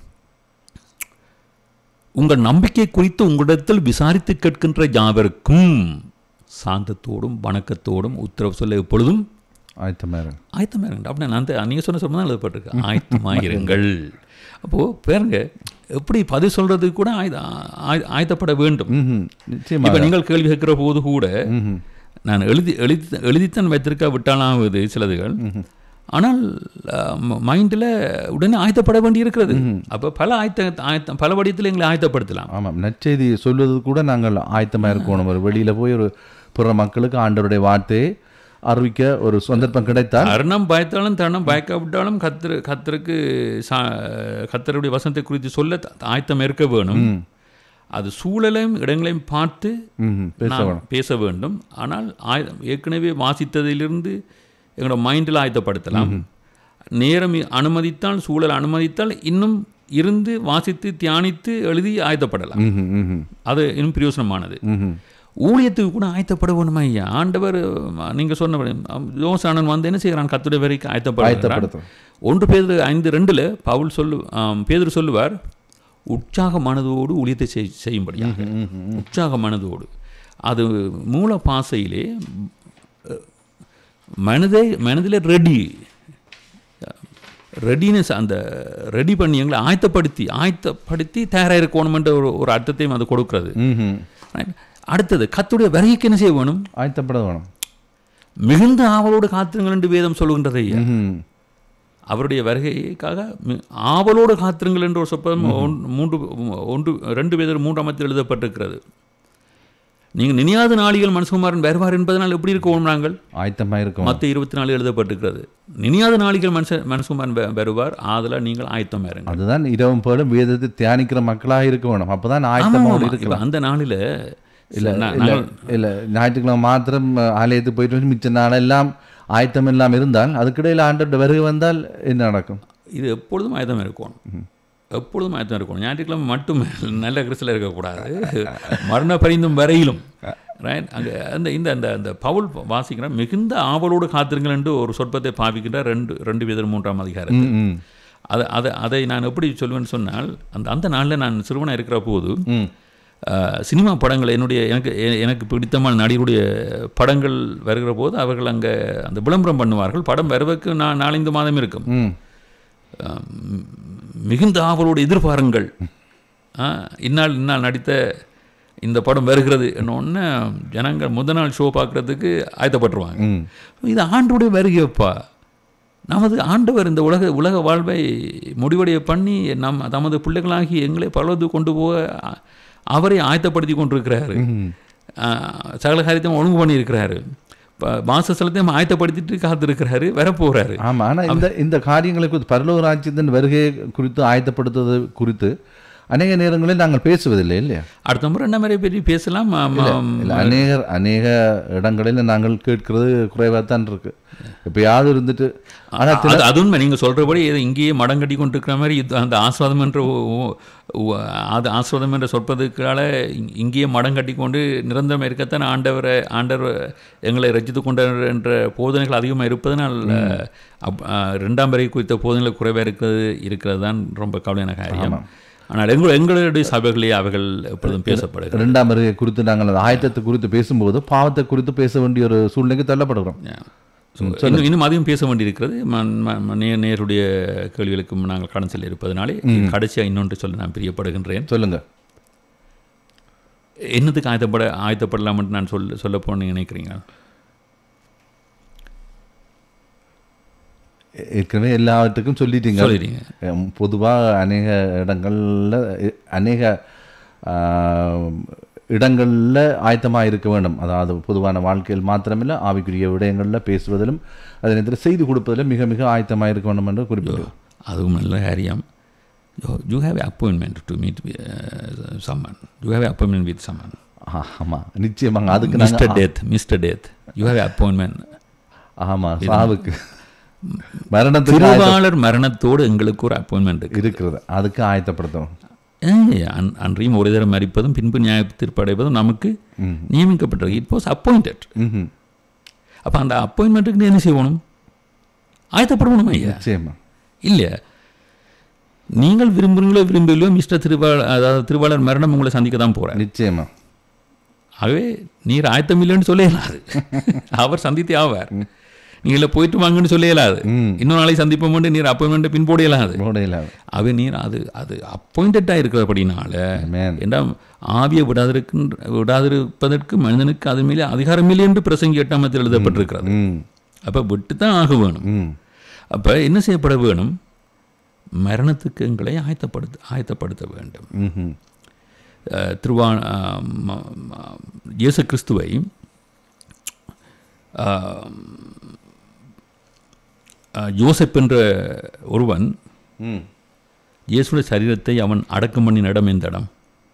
உங்கள் நம்பிக்கை குறித்து உங்களிடத்தில் விசாரித்து கேட்கின்ற யாவருக்கும் சாந்தத்தோடும் வணக்கத்தோடும் உத்தரவு சொல்ல எப்பொழுதும் ஆயத்தமா இருங்க ஆயத்தமாக இருங்க அப்படின்னா நான் அந்த- நீங்கள் சொன்ன சொன்ன தான் எழுதப்பட்டிருக்கு ஆயத்தமாக இருங்கள் அப்போது பாருங்க எப்படி பதில் சொல்கிறதுக்கு கூட ஆயுத ஆய- ஆயத்தப்பட வேண்டும் ம்ஹும். நிச்சயமா இப்போ நீங்கள் கேள்வி கேட்கிற போது கூட ம்ஹும். நான் எழுதி எழுதி எழுதித்தான் வைத்திருக்க விட்டாலாவது சிலதுகள் ஆனால் மைண்டில் உடனே ஆயத்தப்பட வேண்டி இருக்கிறது அப்போ பல ஆயத்த ஆயத்த பல வடிவத்தில் எங்களை ஆயத்தப்படுத்தலாம் ஆமாம் நற்செய்தி சொல்வது கூட நாங்கள் ஆயத்தமாக இருக்கணும் ஒரு வெளியில் போய் ஒரு பிற மக்களுக்கு ஆண்டவருடைய வார்த்தையை அறிவிக்க ஒரு சந்தர்ப்பம் கிடைத்தால் அரணம் பயத்தாலும் தருணம் பயக்காவிட்டாலும் கத்திர கத்தருக்கு சா கத்தருடைய வசனத்தை குறித்து சொல்ல த- ஆயத்தம் இருக்க வேணும் அது சூழலையும் இடங்களையும் பார்த்து ம் பேச நாம் வேணும் பேச வேண்டும் ஆனால் ஆய- ஏற்கனவே வாசித்ததிலிருந்து எங்களோட மைண்டில் ஆயத்தப்படுத்தலாம் நேரம் இ- அனுமதித்தால் சூழல் அனுமதித்தால் இன்னும் இருந்து வாசித்து தியானித்து எழுதி ஆயத்தப்படலாம் ம் ம் ம் அது இன்னும் பிரயோசனமானது ம் ஊழியத்துக்கு கூட ஆயத்தப்பட வேணுமா ஐயா ஆண்டவர் நீங்கள் சொன்ன யோசானன் வந்து என்ன செய்கிறான் கத்துடைய வரைக்கும் ஆயத்தப்படுகிறான் ஆயத்தப்படுத்தும் ஒன்று பேர் ஐந்து ரெண்டில் பவுல் சொல்லு ஆம், பேதுரு சொல்லுவார் உற்சாக மனதோடு ஊழியத்தை செய் செய்யும்படியாக உற்சாக மனதோடு அது மூல பாசையிலே அஹ், மனதை மனதில் ரெடி ரெடினஸ் அந்த ரெடி பண்ணி எங்களை ஆயத்தப்படுத்தி ஆயத்தப்படுத்தி தயாராக இருக்கணுமென்ற ஒரு ஒரு அர்த்தத்தையும் அது கொடுக்கிறது ம் ம் Right? அடுத்தது கத்துடைய வருகைக்கு என்ன செய்ய வேணும் ஆயத்தப்பட வேணும் மிகுந்த ஆவலோடு காத்திருங்கள் என்று வேதம் சொல்லுகின்றது ஐயா ம் அவருடைய வருகைக்காக மி- ஆவலோடு காத்திருங்கள் என்ற ஒரு சொப்பம் ஒன்- மூன்று ஒன்று ரெண்டு பேர் மூன்றாமத்தில் எழுதப்பட்டிருக்கிறது நீங்கள் நினையாத நாளிகள் மனுஷகுமாரன் வருவார் என்பதனால் எப்படி இருக்கணும் நாங்கள் ஆயத்தமாக இருக்கணும் மற்ற இருபத்தி நாலு எழுதப்பட்டிருக்கிறது நினையாத நாளிகள் மனுஷ மனுஷகுமாரன் வ- வருவார் ஆதலால் நீங்கள் ஆயத்தம் இருங்கள் அதுதான் இரவும் போலும் வேதத்தை தியானிக்கிற மக்களாக இருக்க வேணும் அப்பதான் ஆயத்தமோடு இப்ப இருக்கலாம் அந்த நாளில் இல்ல நா- இல்ல நாங்கள் இல்ல ஞாயிற்றுக்கிழமை மாத்திரம் அஹ், ஆலயத்துக்கு போயிட்டு வந்து மிச்ச நாளெல்லாம் ஆயத்தம் இல்லாமல் இருந்தால் அதுக்கிடையில் ஆண்டோட வருகை வந்தால் என்ன நடக்கும் இது எப்பொழுதும் ஆயத்தம் இருக்கணும் எப்பொழுதும் ஆயத்தம் இருக்கணும் ஞாயிற்றுக்கிழமை மட்டும் நல்ல கிறிஸ்தில் இருக்கக்கூடாது மரண பரிந்தும் வரையிலும் ரைட் அங்கே அந்த இந்த அந்த அந்த பவுல் வாசிக்கிற மிகுந்த ஆவலோடு காத்திருங்கள் என்று ஒரு சொற்பத்தை பாவிக்கின்ற ரெண்டு ரெண்டு விதர் மூன்றாம் அதிகாரம் ம், ம் அதை அதை அதை நான் எப்படி சொல்லுவேன்னு சொன்னால் அந்த அந்த நாளில் நான் சிறுவனாக இருக்கிற போது ம் அஹ், சினிமா படங்கள் என்னுடைய எனக்கு எ- எனக்கு பிடித்தமான நடிகருடைய படங்கள் வருகிற போது அவர்கள் அங்கே அந்த விளம்பரம் பண்ணுவார்கள் படம் வருவதற்கு நான் நாலஞ்சு மாதம் இருக்கும் ம் ஆம், மிகுந்த ஆவலோடு எதிர்பாருங்கள் ஆ, இந்நாள் இந்நாள் நடித்த இந்த படம் வருகிறது என்னொன்னு ஜனங்கள் முத நாள் ஷோ பார்க்குறதுக்கு ஆயத்தப்பட்டுருவாங்க ம் இது ஆண்டோடைய வருகையப்பா நமது ஆண்டவர் இந்த உலக உலக வாழ்வை முடிவடைய பண்ணி நம் தமது பிள்ளைகளாகி எங்களை பலவது கொண்டு போக அ- அவரை ஆயத்தப்படுத்தி கொண்டிருக்கிறாரு ஆ, சகல காரியத்தையும் ஒழுங்கு பண்ணியிருக்கிறாரு ப- வாசஸ்தலத்தையும் ஆயத்தப்படுத்திட்டு காத்திருக்கிறாரு வரப்போகிறாரு ஆமா ஆனா இந்த இந்த காரியங்களை குறித்து பரலோக ராஜ்யத்தின் வருகை குறித்து ஆயத்தப்படுத்துவது குறித்து அநேக நேரங்களில் நாங்கள் பேசுவதில்லை இல்லையா அடுத்த முறை என்ன மாதிரி பெரிய பேசலாம் ஆம், ஆம். இல்ல அநேகர் அநேக இடங்களில் நாங்கள் கேட்கிறது குறைவாக தான் இருக்கு எப்பயாவது இருந்துட்டு ஆனா அது அது உண்மை நீங்கள் சொல்கிறபடி ஏதோ இங்கேயே மடம் கட்டி கொண்டு இருக்கிற மாதிரி இது- அந்த ஆஸ்வாதம் என்ற ஒ- ஒ- ஒ- அது ஆஸ்வாதம் என்ற சொற்பதுக்கால இங்- இங்கேயே மடம் கட்டி கொண்டு நிரந்தரம் இருக்கத்தான் ஆண்டவரை ஆண்டவர் எங்களை ரசித்து கொண்டார் என்ற போதனைகள் அதிகமாக இருப்பதனால் அப்- ஆ, ரெண்டாம் வரை குறித்த போதனைகள் குறைவாக இருக்கிறது இருக்கிறது தான் ரொம்ப கவலையான காரியம் ஆனால் எங்கள் எங்களுடைய சபைகளே அவைகள் எப்பொழுதும் பேசப்படுகிறது இரண்டாம் வருகை குறித்து நாங்கள் அந்த ஆயத்தத்தை குறித்து பேசும்போது பாவத்தை குறித்து பேச வேண்டிய ஒரு சூழ்நிலைக்கு தள்ளப்படுகிறோம் So, இன்னும் இன்னும் அதிகம் பேச வேண்டியிருக்கிறது ம- ம- ம- நே நேருடைய கேள்விகளுக்கும் நாங்கள் கடன் செல்ல இருப்பதனாலே கடைசியாக இன்னொன்று சொல்ல நான் பிரியப்படுகின்றேன் சொல்லுங்க என்னத்துக்கு ஆயத்தப்பட ஆயத்தப்படலாம்னு நான் சொல்ல சொல்ல போன்னு நினைக்கிறீங்க ஏற்கனவே எல்லாவற்றுக்கும் சொல்லிட்டீங்க சொல்லிடுங்க எம், பொதுவா அநேக இடங்கள்ல எ- அநேக ஆம், இடங்கள்ல ஆயத்தமா இருக்க வேண்டும் அதாவது பொதுவான வாழ்க்கையில் மாத்திரமில்லை ஆவிக்குரிய விடயங்களில் பேசுவதிலும் அதே நேரத்தில் செய்தி கொடுப்பதிலும் மிக மிக ஆயத்தமா இருக்க வேண்டும் என்று குறிப்பிட்டு அதுவும் நல்ல காரியம் you have appointment to meet summon you have appointment with summon ஆமா நிச்சயமாங்க அதுக்கு நாங்க mister death mister death you have appointment ஆமா சாவுக்கு மரணத்துக்கு ஆயத்த- திருவாளர் மரணத்தோடு எங்களுக்கு ஒரு அப்பாயின்மெண்ட் இருக்கு இருக்கிறது அதுக்கு ஆயத்தப்படுத்தணும் ஏய், அன்- அன்றையும் ஒரு தரம் மறிப்பதும் பின்பு நியாய தீர்ப்படைவதும் நமக்கு நியமிக்கப்பட்டிருக்கு இட் வாஸ் அப்பாயிண்டட் ம்ஹும். அப்போ அந்த அப்பாயின்மெண்ட்டுக்கு என்ன செய்யணும் ஆயத்தப்படணும் ஐயா நிச்சயமா இல்லையா நீங்கள் விரும்புகிறீங்களோ விரும்பலையோ மிஸ்டர் திருவாளர் அதாவது திருவாளர் மரணம் உங்களை சந்திக்க தான் போகிறார் நிச்சயமா ஆகவே நீர் ஆயத்தம் இல்லைன்னு சொல்ல இயலாது அவர் சந்தித்தே ஆவார் நீங்க இல்லை போயிட்டு வாங்கன்னு சொல்ல இயலாது இன்னொரு நாளை சந்திப்போம் நீர் அப்பாயின்மெண்ட்டை பின்போட இயலாது மூடையில் அவை நீர் அது அது அப்பாயிண்டடாக இருக்கிறபடினால Amen. என்றால் ஆவியை விடாதிருக்கின்ற விடாதிருப்பதற்கு மனிதனுக்கு அது மேலே அதிகாரம் இல்லை என்று பிரசங்கி எட்டாமத்தில் எழுதப்பட்டிருக்கிறது ம் அப்போ விட்டு தான் ஆக வேணும் ம் அப்போ என்ன செய்யப்பட வேணும் மரணத்துக்கு எங்களை ஆயத்தப்படுத்த ஆயத்தப்படுத்த வேண்டும் ம்ஹும். அஹ், திருவா அஹ், ம- ம- இயேசு கிறிஸ்துவை அஹ், அஹ், யோசப் என்ற ஒருவன் ம் இயேசுடைய சரீரத்தை அவன் அடக்கம் பண்ணி இடம் எந்த இடம்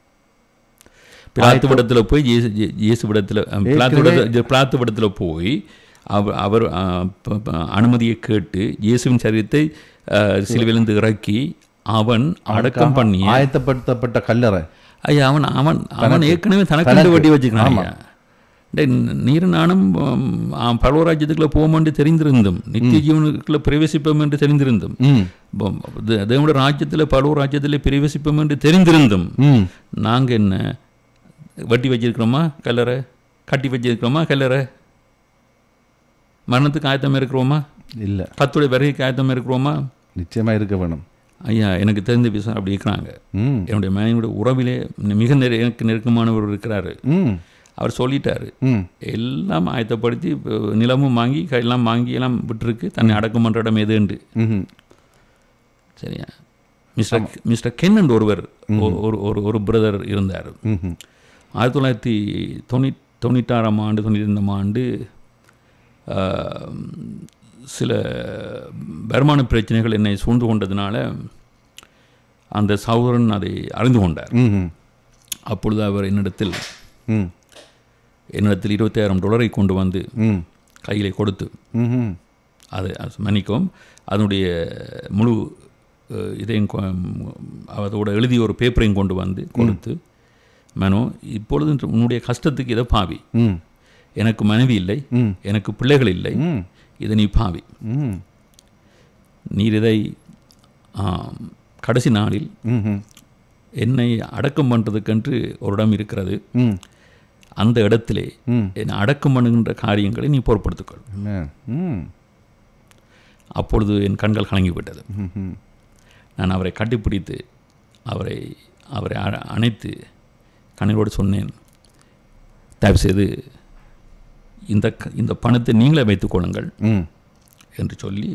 பிளாத்து விடத்துல போய் இயேசு இயே- இயேசு விடத்தில் பிளாத்து விடத்தில் பிளாத்து விடத்தில் போய் அவர் அவர் அஹ், ப- ப- அனுமதியை கேட்டு இயேசுவின் சரீரத்தை அஹ், சிலுவையிலிருந்து இறக்கி அவன் அடக்கம் பண்ணி ஆயத்தப்படுத்தப்பட்ட கல்லறை ஐயா அவன் அவன் அவன் ஏற்கனவே தனக்கு வட்டி வச்சுக்கிறான் ஐயா டேய், நீர் நானும் பலவராஜ்யத்துக்குள்ள போவோம் என்று தெரிந்திருந்தும் நித்திய ஜீவனுக்குள்ள பிரவேசிப்போம் என்று தெரிந்திருந்தும் ம் ப- தே- தேவனுடைய ராஜ்யத்தில் பலவ ராஜ்யத்தில் பிரவேசிப்போம் என்று தெரிந்திருந்தும் ம் நாங்க என்ன வட்டி வச்சிருக்கிறோமா கல்லறை கட்டி வச்சிருக்கிறோமா கல்லறை மரணத்துக்கு ஆயத்தம் இருக்கிறோமா இல்லை கத்துடைய விறகுக்கு ஆயத்தம் இருக்கிறோமா நிச்சயமா இருக்க வேணும் ஐயா எனக்கு தெரிந்த விஷயம் அப்படி இருக்கிறாங்க ம் என்னுடைய மனைவியோட உறவிலே மிக நெரு எனக்கு நெருக்கமானவர் இருக்கிறாரு ம் அவர் சொல்லிட்டாரு ம் எல்லாம் ஆயத்தப்படுத்தி இப்போ நிலமும் வாங்கி க- எல்லாம் வாங்கி எல்லாம் விட்டுருக்கு தன்னை அடக்கம் பண்ணுற இடம் எதுண்டு ம் சரியா மிஸ்டர் மிஸ்டர் கென்னன் ஒருவர் ஒ- ஒரு ஒரு ஒரு பிரதர் இருந்தார் ம் ஆயிரத்தி தொள்ளாயிரத்தி தொண்ணூ தொண்ணூற்றாறாம் ஆண்டு தொண்ணூற்றி ரெண்டாம் ஆண்டு ஆஹ், சில வருமான பிரச்சனைகள் என்னை சூழ்ந்து கொண்டதுனால அந்த சகோதரன் அதை அறிந்து கொண்டார் ம் அப்பொழுது அவர் என்னிடத்தில் ம் என்னிடத்தில் இருபத்தாயிரம் டாலரை கொண்டு வந்து ம் கையிலே கொடுத்து ம் அது அது மன்னிக்கவும் அதனுடைய முழு அஹ், இதையும் கொ- அதோட எழுதிய ஒரு பேப்பரையும் கொண்டு வந்து கொடுத்து மனோ இப்பொழுது உன்னுடைய கஷ்டத்துக்கு இதை பாவி ம் எனக்கு மனைவி இல்லை ம் எனக்கு பிள்ளைகள் இல்லை ம் இதை நீ பாவி ம் நீர் இதை ஆம், கடைசி நாளில் ம் என்னை அடக்கம் பண்ணுறதுக்கென்று ஒரு இடம் இருக்கிறது ம் அந்த இடத்திலே ம் என்னை அடக்கம் பண்ணுகின்ற காரியங்களை நீ பொறுப்படுத்திக்கொள் Amen. ம் அப்பொழுது என் கண்கள் கலங்கிவிட்டது ம் ம் நான் அவரை கட்டிப்பிடித்து அவரை அவரை அ- அணைத்து கண்ணீரோடு சொன்னேன் தயவுசெய்து இந்த க- இந்த பணத்தை நீங்களே வைத்துக் கொள்ளுங்கள் ம் என்று சொல்லி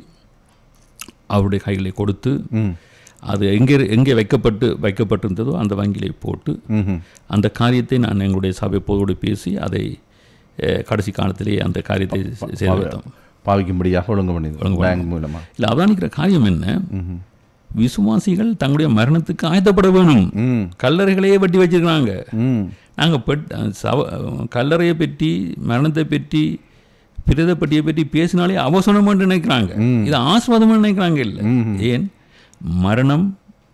அவருடைய கைகளை கொடுத்து ம் அது எங்கே எங்கே வைக்கப்பட்டு வைக்கப்பட்டிருந்ததோ அந்த வங்கியிலே போட்டு ம் அந்த காரியத்தை நான் எங்களுடைய சபை போதோடு பேசி அதை அஹ், கடைசி காலத்திலே அந்த காரியத்தை செ- செய்து வைத்தோம் பாவிக்கும்படியாக ஒழுங்கு பண்ணிது பேங்க் மூலமா இல்லை அவதானிக்கிற காரியம் என்ன ம் விசுவாசிகள் தங்களுடைய மரணத்துக்கு ஆயத்தப்பட வேணும் ம் கல்லறைகளையே வெட்டி வச்சிருக்கிறாங்க ம் நாங்கள் பெட் சவ கல்லறையை பற்றி மரணத்தை பற்றி பிரேத பட்டியை பற்றி பேசினாலே அவசரமாக நினைக்கிறாங்க இது ஆஸ்வாதமாக நினைக்கிறாங்க இல்லை ஏன் மரணம்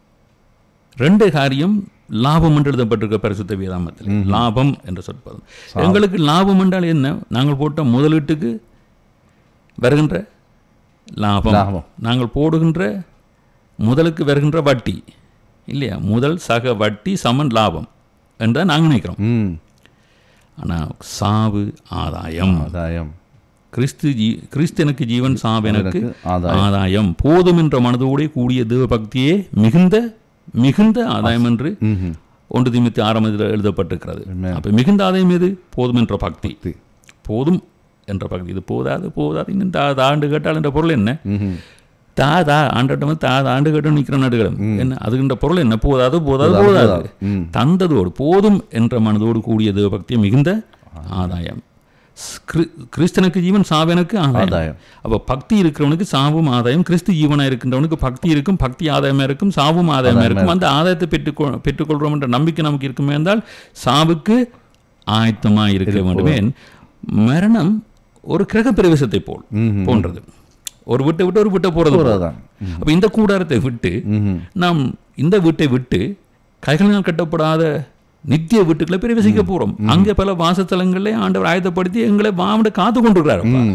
ரெண்டு காரியம் லாபம் என்று எழுதப்பட்டிருக்க பரிசுத்த வேதாமத்தில் லாபம் என்ற சொற்பதம் எங்களுக்கு லாபம் என்றால் என்ன நாங்கள் போட்ட முதலீட்டுக்கு வருகின்ற லாபம் லாபம். நாங்கள் போடுகின்ற முதலுக்கு வருகின்ற வட்டி இல்லையா முதல் சக வட்டி சமன் லாபம் என்றால் நாங்கள் நினைக்கிறோம் ம் ஆனால் சாவு ஆதாயம் ஆதாயம் கிறிஸ்து ஜீ கிறிஸ்து எனக்கு ஜீவன் சாவு எனக்கு எனக்கு ஆதாயம் ஆதாயம் போதும் என்ற மனதோடே கூடிய தேவ பக்தியே மிகுந்த மிகுந்த ஆதாயம் என்று ம் ஒன்று திமுத்தி ஆரம்பத்தில் எழுதப்பட்டிருக்கிறது Amen. அப்போ மிகுந்த ஆதாயம் எது போதும் என்ற பக்தி பக்தி. போதும் என்ற பக்தி இது போதாது போதாது இன்னும் தா தாண்டு கேட்டால் என்ற பொருள் என்ன ம் தா தா ஆண்டட்டம் தா தாண்டு கேட்டு நிற்கிற நடுகளும் என்ன அதுகின்ற பொருள் என்ன போதாது போதாது போதாது ம் தந்ததோடு போதும் என்ற மனதோடு கூடிய தேவபக்தி மிகுந்த ஆதாயம் கிரி- கிறிஸ்தனுக்கு ஜீவன் சாவனுக்கு ஆதாயம் ஆதாயம் அப்போ பக்தி இருக்கிறவனுக்கு சாவும் ஆதாயம் கிறிஸ்து ஜீவனா இருக்கின்றவனுக்கு பக்தி இருக்கும் பக்தி ஆதாயமா இருக்கும் சாவும் ஆதாயமா இருக்கும் அந்த ஆதாயத்தை பெற்றுக்கொள் பெற்றுக்கொள்றோம் என்ற நம்பிக்கை நமக்கு இருக்குமே என்றால் சாவுக்கு ஆயத்தமா இருக்க வேண்டுமே மரணம் ஒரு கிரக பிரவேசத்தை போல் ம் போன்றது ஒரு வீட்டை விட்டு ஒரு வீட்டை போறது போல. போறதுதான் அப்ப இந்த கூடாரத்தை விட்டு ம் நாம் இந்த வீட்டை விட்டு கைகளினால் கட்டப்படாத நித்திய வீட்டுக்குள்ள பிரவேசிக்க போறோம் அங்கே பல வாசத்தலங்களே ஆண்டவர் ஆயத்தப்படுத்தி எங்களை வாமட காத்து கொண்டிருக்கிறார் ம்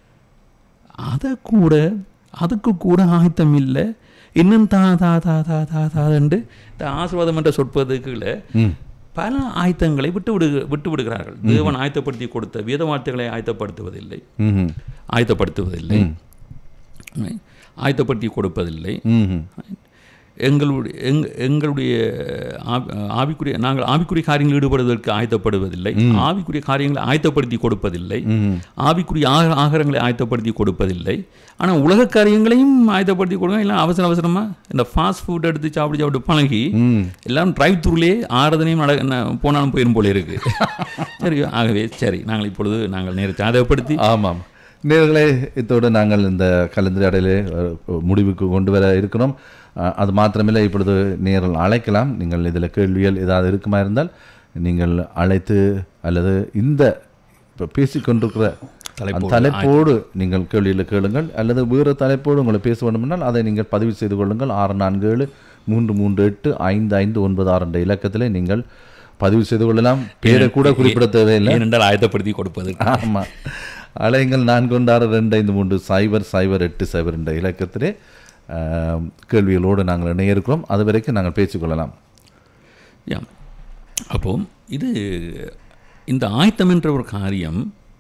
அதை கூட அதுக்கு கூட ஆயத்தம் இல்லை இன்னும் தா தா தா தா தா தாதண்டு இந்த ஆசீர்வாதம் என்ற சொற்பதுக்குள்ள ம் பல ஆயத்தங்களை விட்டு விடு விட்டு விடுகிறார்கள் தேவன் ஆயத்தப்படுத்தி கொடுத்த வேத வார்த்தைகளை ஆயத்தப்படுத்துவதில்லை ம் ஆயத்தப்படுத்துவதில்லை ஆயத்தப்படுத்தி கொடுப்பதில்லை ம் எங்களுடைய எங் எங்களுடைய ஆ- ஆவிக்குரிய நாங்கள் ஆவிக்குரிய காரியங்களில் ஈடுபடுவதற்கு ஆயத்தப்படுவதில்லை ஆவிக்குரிய காரியங்களை ஆயத்தப்படுத்தி கொடுப்பதில்லை ஆவிக்குரிய ஆக ஆகாரங்களை ஆயத்தப்படுத்தி கொடுப்பதில்லை ஆனால் உலக காரியங்களையும் ஆயத்தப்படுத்தி கொடுங்க இல்லை அவசர அவசரமாக இந்த ஃபாஸ்ட் ஃபுட் எடுத்து சாப்பிட்டு சாப்பிட்டு பழகி எல்லாம் டிரைவ் த்ரூலேயே ஆராதனையும் நட ந- போனாலும் போயிடும் போல இருக்கு சரி ஆகவே சரி நாங்கள் இப்பொழுது நாங்கள் நேரத்தை ஆயத்தப்படுத்தி ஆமாம் நேர்களே இத்தோடு நாங்கள் இந்த கலந்துரையாடலை அஹ், முடிவுக்கு கொண்டு வர இருக்கிறோம் அஹ், அது மாத்திரமில்லை இப்பொழுது நேரில் அழைக்கலாம் நீங்கள் இதில் கேள்விகள் ஏதாவது இருக்குமா இருந்தால் நீங்கள் அழைத்து அல்லது இந்த இப்போ பேசிக்கொண்டிருக்கிற அந்த தலைப்போடு நீங்கள் கேள்வியில் கேளுங்கள் அல்லது வேறு தலைப்போடு உங்களை பேச வேண்டுமென்றால் அதை நீங்கள் பதிவு செய்து கொள்ளுங்கள் ஆறு நான்கு ஏழு மூன்று மூன்று எட்டு ஐந்து ஐந்து ஒன்பது ஆறு என்ற இலக்கத்திலே நீங்கள் பதிவு செய்து கொள்ளலாம் பேரை கூட குறிப்பிட தேவையில்லை ஏனென்றால் ஆயத்தப்படுத்தி கொடுப்பது ஆமாம் அலைங்கள் நான்கு ஒன்று ஆறு ரெண்டு ஐந்து மூன்று சைபர் சைபர் எட்டு சைபர் என்ற இலக்கத்திலே ஆம், கேள்விகளோடு நாங்கள் இணைய இருக்கிறோம் அது வரைக்கும் நாங்கள் பேசிக்கொள்ளலாம் யா அப்போ இது இந்த ஆயத்தம் என்ற ஒரு காரியம்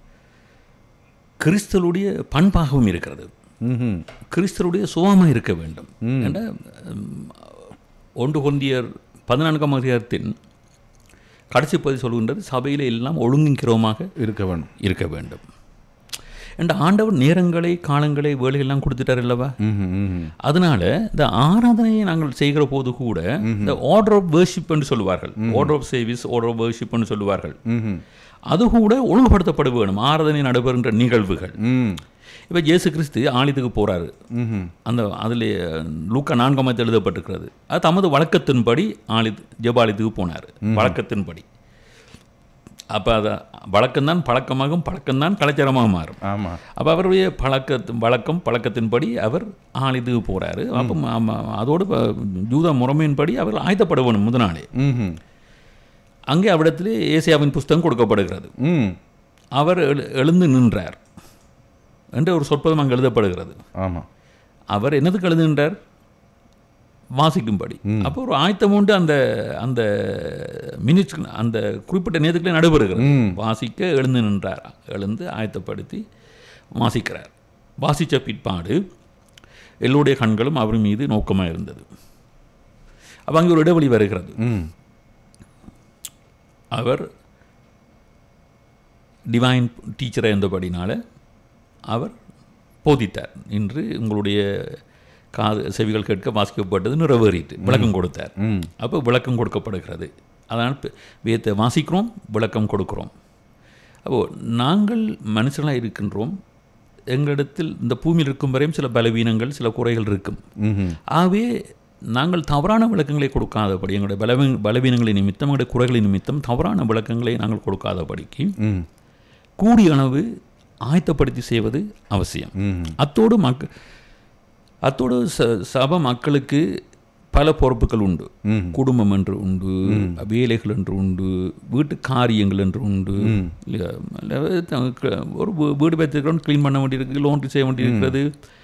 கிறிஸ்தலுடைய பண்பாகவும் இருக்கிறது ம்ஹும். கிறிஸ்தருடைய சுகமாக இருக்க வேண்டும் என்ற ம், ஒன்று கொந்தியர் பதினான்காம் அதிகாரத்தின் கடைசி பகுதி சொல்கின்றது சபையில் எல்லாம் ஒழுங்கிக்கிறோமாக இருக்க வேணும் இருக்க வேண்டும் என்ற ஆண்டவர் நேரங்களை காலங்களை வேலைகள்லாம் கொடுத்துட்டார் அல்லவா ம்ஹும், ம்ஹும். அதனால இந்த ஆராதனையை நாங்கள் செய்கிற போது கூட இந்த ஆர்டர் ஆஃப் வேர்ஷிப்னு சொல்லுவார்கள் order of service order of வேர்ஷிப்னு சொல்லுவார்கள் ம்ஹும். அது கூட ஒழுங்குபடுத்தப்பட வேணும் ஆராதனை நடைபெறுகின்ற நிகழ்வுகள் ம். இப்போ இயேசு கிறிஸ்து ஆலயத்துக்கு போறாரு ம்ஹும். அந்த அதில் லூக்கா நான்காமத்து எழுதப்பட்டிருக்கிறது அது தமது வழக்கத்தின்படி ஆலி ஜெபாலயத்துக்கு போனார் வழக்கத்தின்படி அப்போ அதை வழக்கம்தான் பழக்கமாகும் பழக்கம்தான் கலாச்சாரமாக மாறும் ஆமாம் அப்போ அவருடைய பழக்க வழக்கம் பழக்கத்தின்படி அவர் ஆலயத்துக்கு போறாரு அப்போ ஆமா, அதோடு ப- யூத முறைமையின்படி அவர் ஆயத்தப்பட வேணும் முத நாளே ம்ஹும். அங்கே அவ்விடத்திலே ஏசியாவின் புஸ்தகம் கொடுக்கப்படுகிறது ம் அவர் எழு- எழுந்து நின்றார் என்ற ஒரு சொற்பதம் அங்கே எழுதப்படுகிறது ஆமாம் அவர் என்னதுக்கு எழுதுகின்றார் வாசிக்கும்படி அப்போ ஒரு ஆயத்தம் உண்டு அந்த அந்த மினிட்ஸ் அந்த குறிப்பிட்ட நேரத்துக்குள்ளே நடைபெறுகிறது வாசிக்க எழுந்து நின்றார் எழுந்து ஆயத்தப்படுத்தி வாசிக்கிறார் வாசித்த பிற்பாடு எல்லோருடைய கண்களும் அவர் மீது நோக்கமாக இருந்தது அப்போ அங்கே ஒரு இடைவெளி வருகிறது ம் அவர் டிவைன் டீச்சராக இருந்தபடினால அவர் போதித்தார் இன்று உங்களுடைய காது செவிகள் கேட்க வாசிக்கப்பட்டது நிறைவேறிட்டு விளக்கம் கொடுத்தார் ம் அப்போ விளக்கம் கொடுக்கப்படுகிறது அதனால் ப- வேதத்தை வாசிக்கிறோம் விளக்கம் கொடுக்கிறோம் அப்போது நாங்கள் மனுஷர்களாக இருக்கின்றோம் எங்களிடத்தில் இந்த பூமியில் இருக்கும் வரையும் சில பலவீனங்கள் சில குறைகள் இருக்கும் ம்ஹும். ஆகவே நாங்கள் தவறான விளக்கங்களை கொடுக்காதபடி எங்களுடைய பலவீ பலவீனங்களின் நிமித்தம் எங்களுடைய குறைகளின் நிமித்தம் தவறான விளக்கங்களை நாங்கள் கொடுக்காதபடிக்கு ம் கூடிய அளவு ஆயத்தப்படுத்தி செய்வது அவசியம் ம் அத்தோடு மக் அத்தோடு ச சப மக்களுக்கு பல பொறுப்புகள் உண்டு ம். குடும்பம் என்று உண்டு வேலைகள் என்று உண்டு வீட்டு காரியங்கள் என்று உண்டு இல்லையா? இல்ல, த- க- ஒரு வீ- வீடு வைத்திருக்கிறோம் க்ளீன் பண்ண வேண்டியிருக்கு லோன் செய்ய வேண்டியிருக்கிறது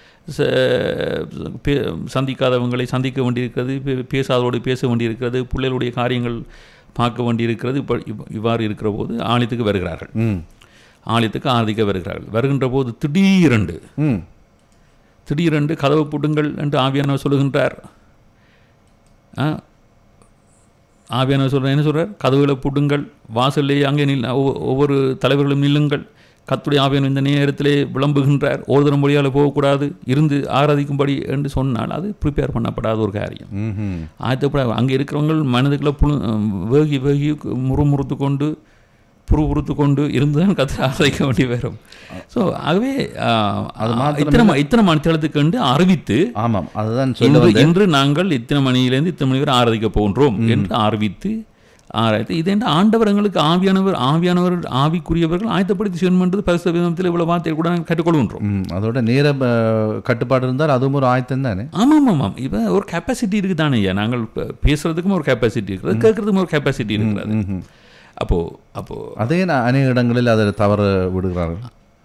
ச- பே- சந்திக்காதவங்களை சந்திக்க வேண்டியிருக்கிறது பே- பேசாதவரோடு பேச வேண்டியிருக்கிறது பிள்ளைகளுடைய காரியங்கள் பார்க்க வேண்டியிருக்கிறது இப்போ இவ்வாறு இருக்கிற போது ஆலயத்துக்கு வருகிறார்கள் ம் ஆலயத்துக்கு ஆராதிக்க வருகிறார்கள் வருகின்ற போது திடீரென்று ம் திடீரென்று கதவு புடுங்கள் என்று ஆவியானவர் சொல்லுகின்றார் ஆ? ஆவியானவர் சொல்ற என்ன சொல்றார் கதவுகளை புடுங்கள் வாசல்லே அங்கே நில் ஒவ்வொ- ஒவ்வொரு தலைவர்களும் நில்லுங்கள் கத்துடைய ஆவியானவர் இந்த நேரத்திலே விளம்புகின்றார் ஒரு தரம் மொழியால் போகக்கூடாது இருந்து ஆராதிக்கும்படி என்று சொன்னால் அது ப்ரிப்பேர் பண்ணப்படாத ஒரு காரியம் ம்ஹும். ஆயத்தப்பட அங்கே இருக்கிறவங்க மனதுக்குள்ள புழு வேகி வேகி முறுமுறுத்து கொண்டு புறுபுறுத்து கொண்டு இருந்து தான் கற்று ஆராதிக்க வேண்டி வரும் ஸோ ஆகவே ஆஹ், இத்தனை ம- இத்தனை மணித்தளத்துக்கு கண்டு அறிவித்து ஆமாம் அதுதான் சொல்ல இன்று வந்தேன் இன்று நாங்கள் இத்தனை மணியிலேருந்து இத்தனை மணி வரை ஆராதிக்க போகின்றோம் என்று அறிவித்து ஆராய்த்து இது என்று ஆண்டவர் எங்களுக்கு ஆவியானவர் ஆவியானவர் ஆவிக்குரியவர்கள் ஆயத்தப்படுத்தி செய்யணும்ன்றது பரிசு விதத்தில் இவ்வளவு வார்த்தை கூட நாங்கள் கற்றுக்கொள்கின்றோம் ம் அதோட நேர அஹ், கட்டுப்பாடு இருந்தால் அதுவும் ஒரு ஆயத்தம் தானே ஆமாம் ஆமாம் இப்போ ஒரு கெப்பாசிட்டி இருக்குது தானே ஐயா நாங்கள் ப- பேசுறதுக்கும் ஒரு கெப்பாசிட்டி இருக்கிறது கேட்கறதுக்கும் ஒரு கெப்பாசிட்டி இருக்கிறது ம்ஹும். அப்போ அப்போ அதே நான் அநேக இடங்களில் அதை தவற விடுகிறார்கள்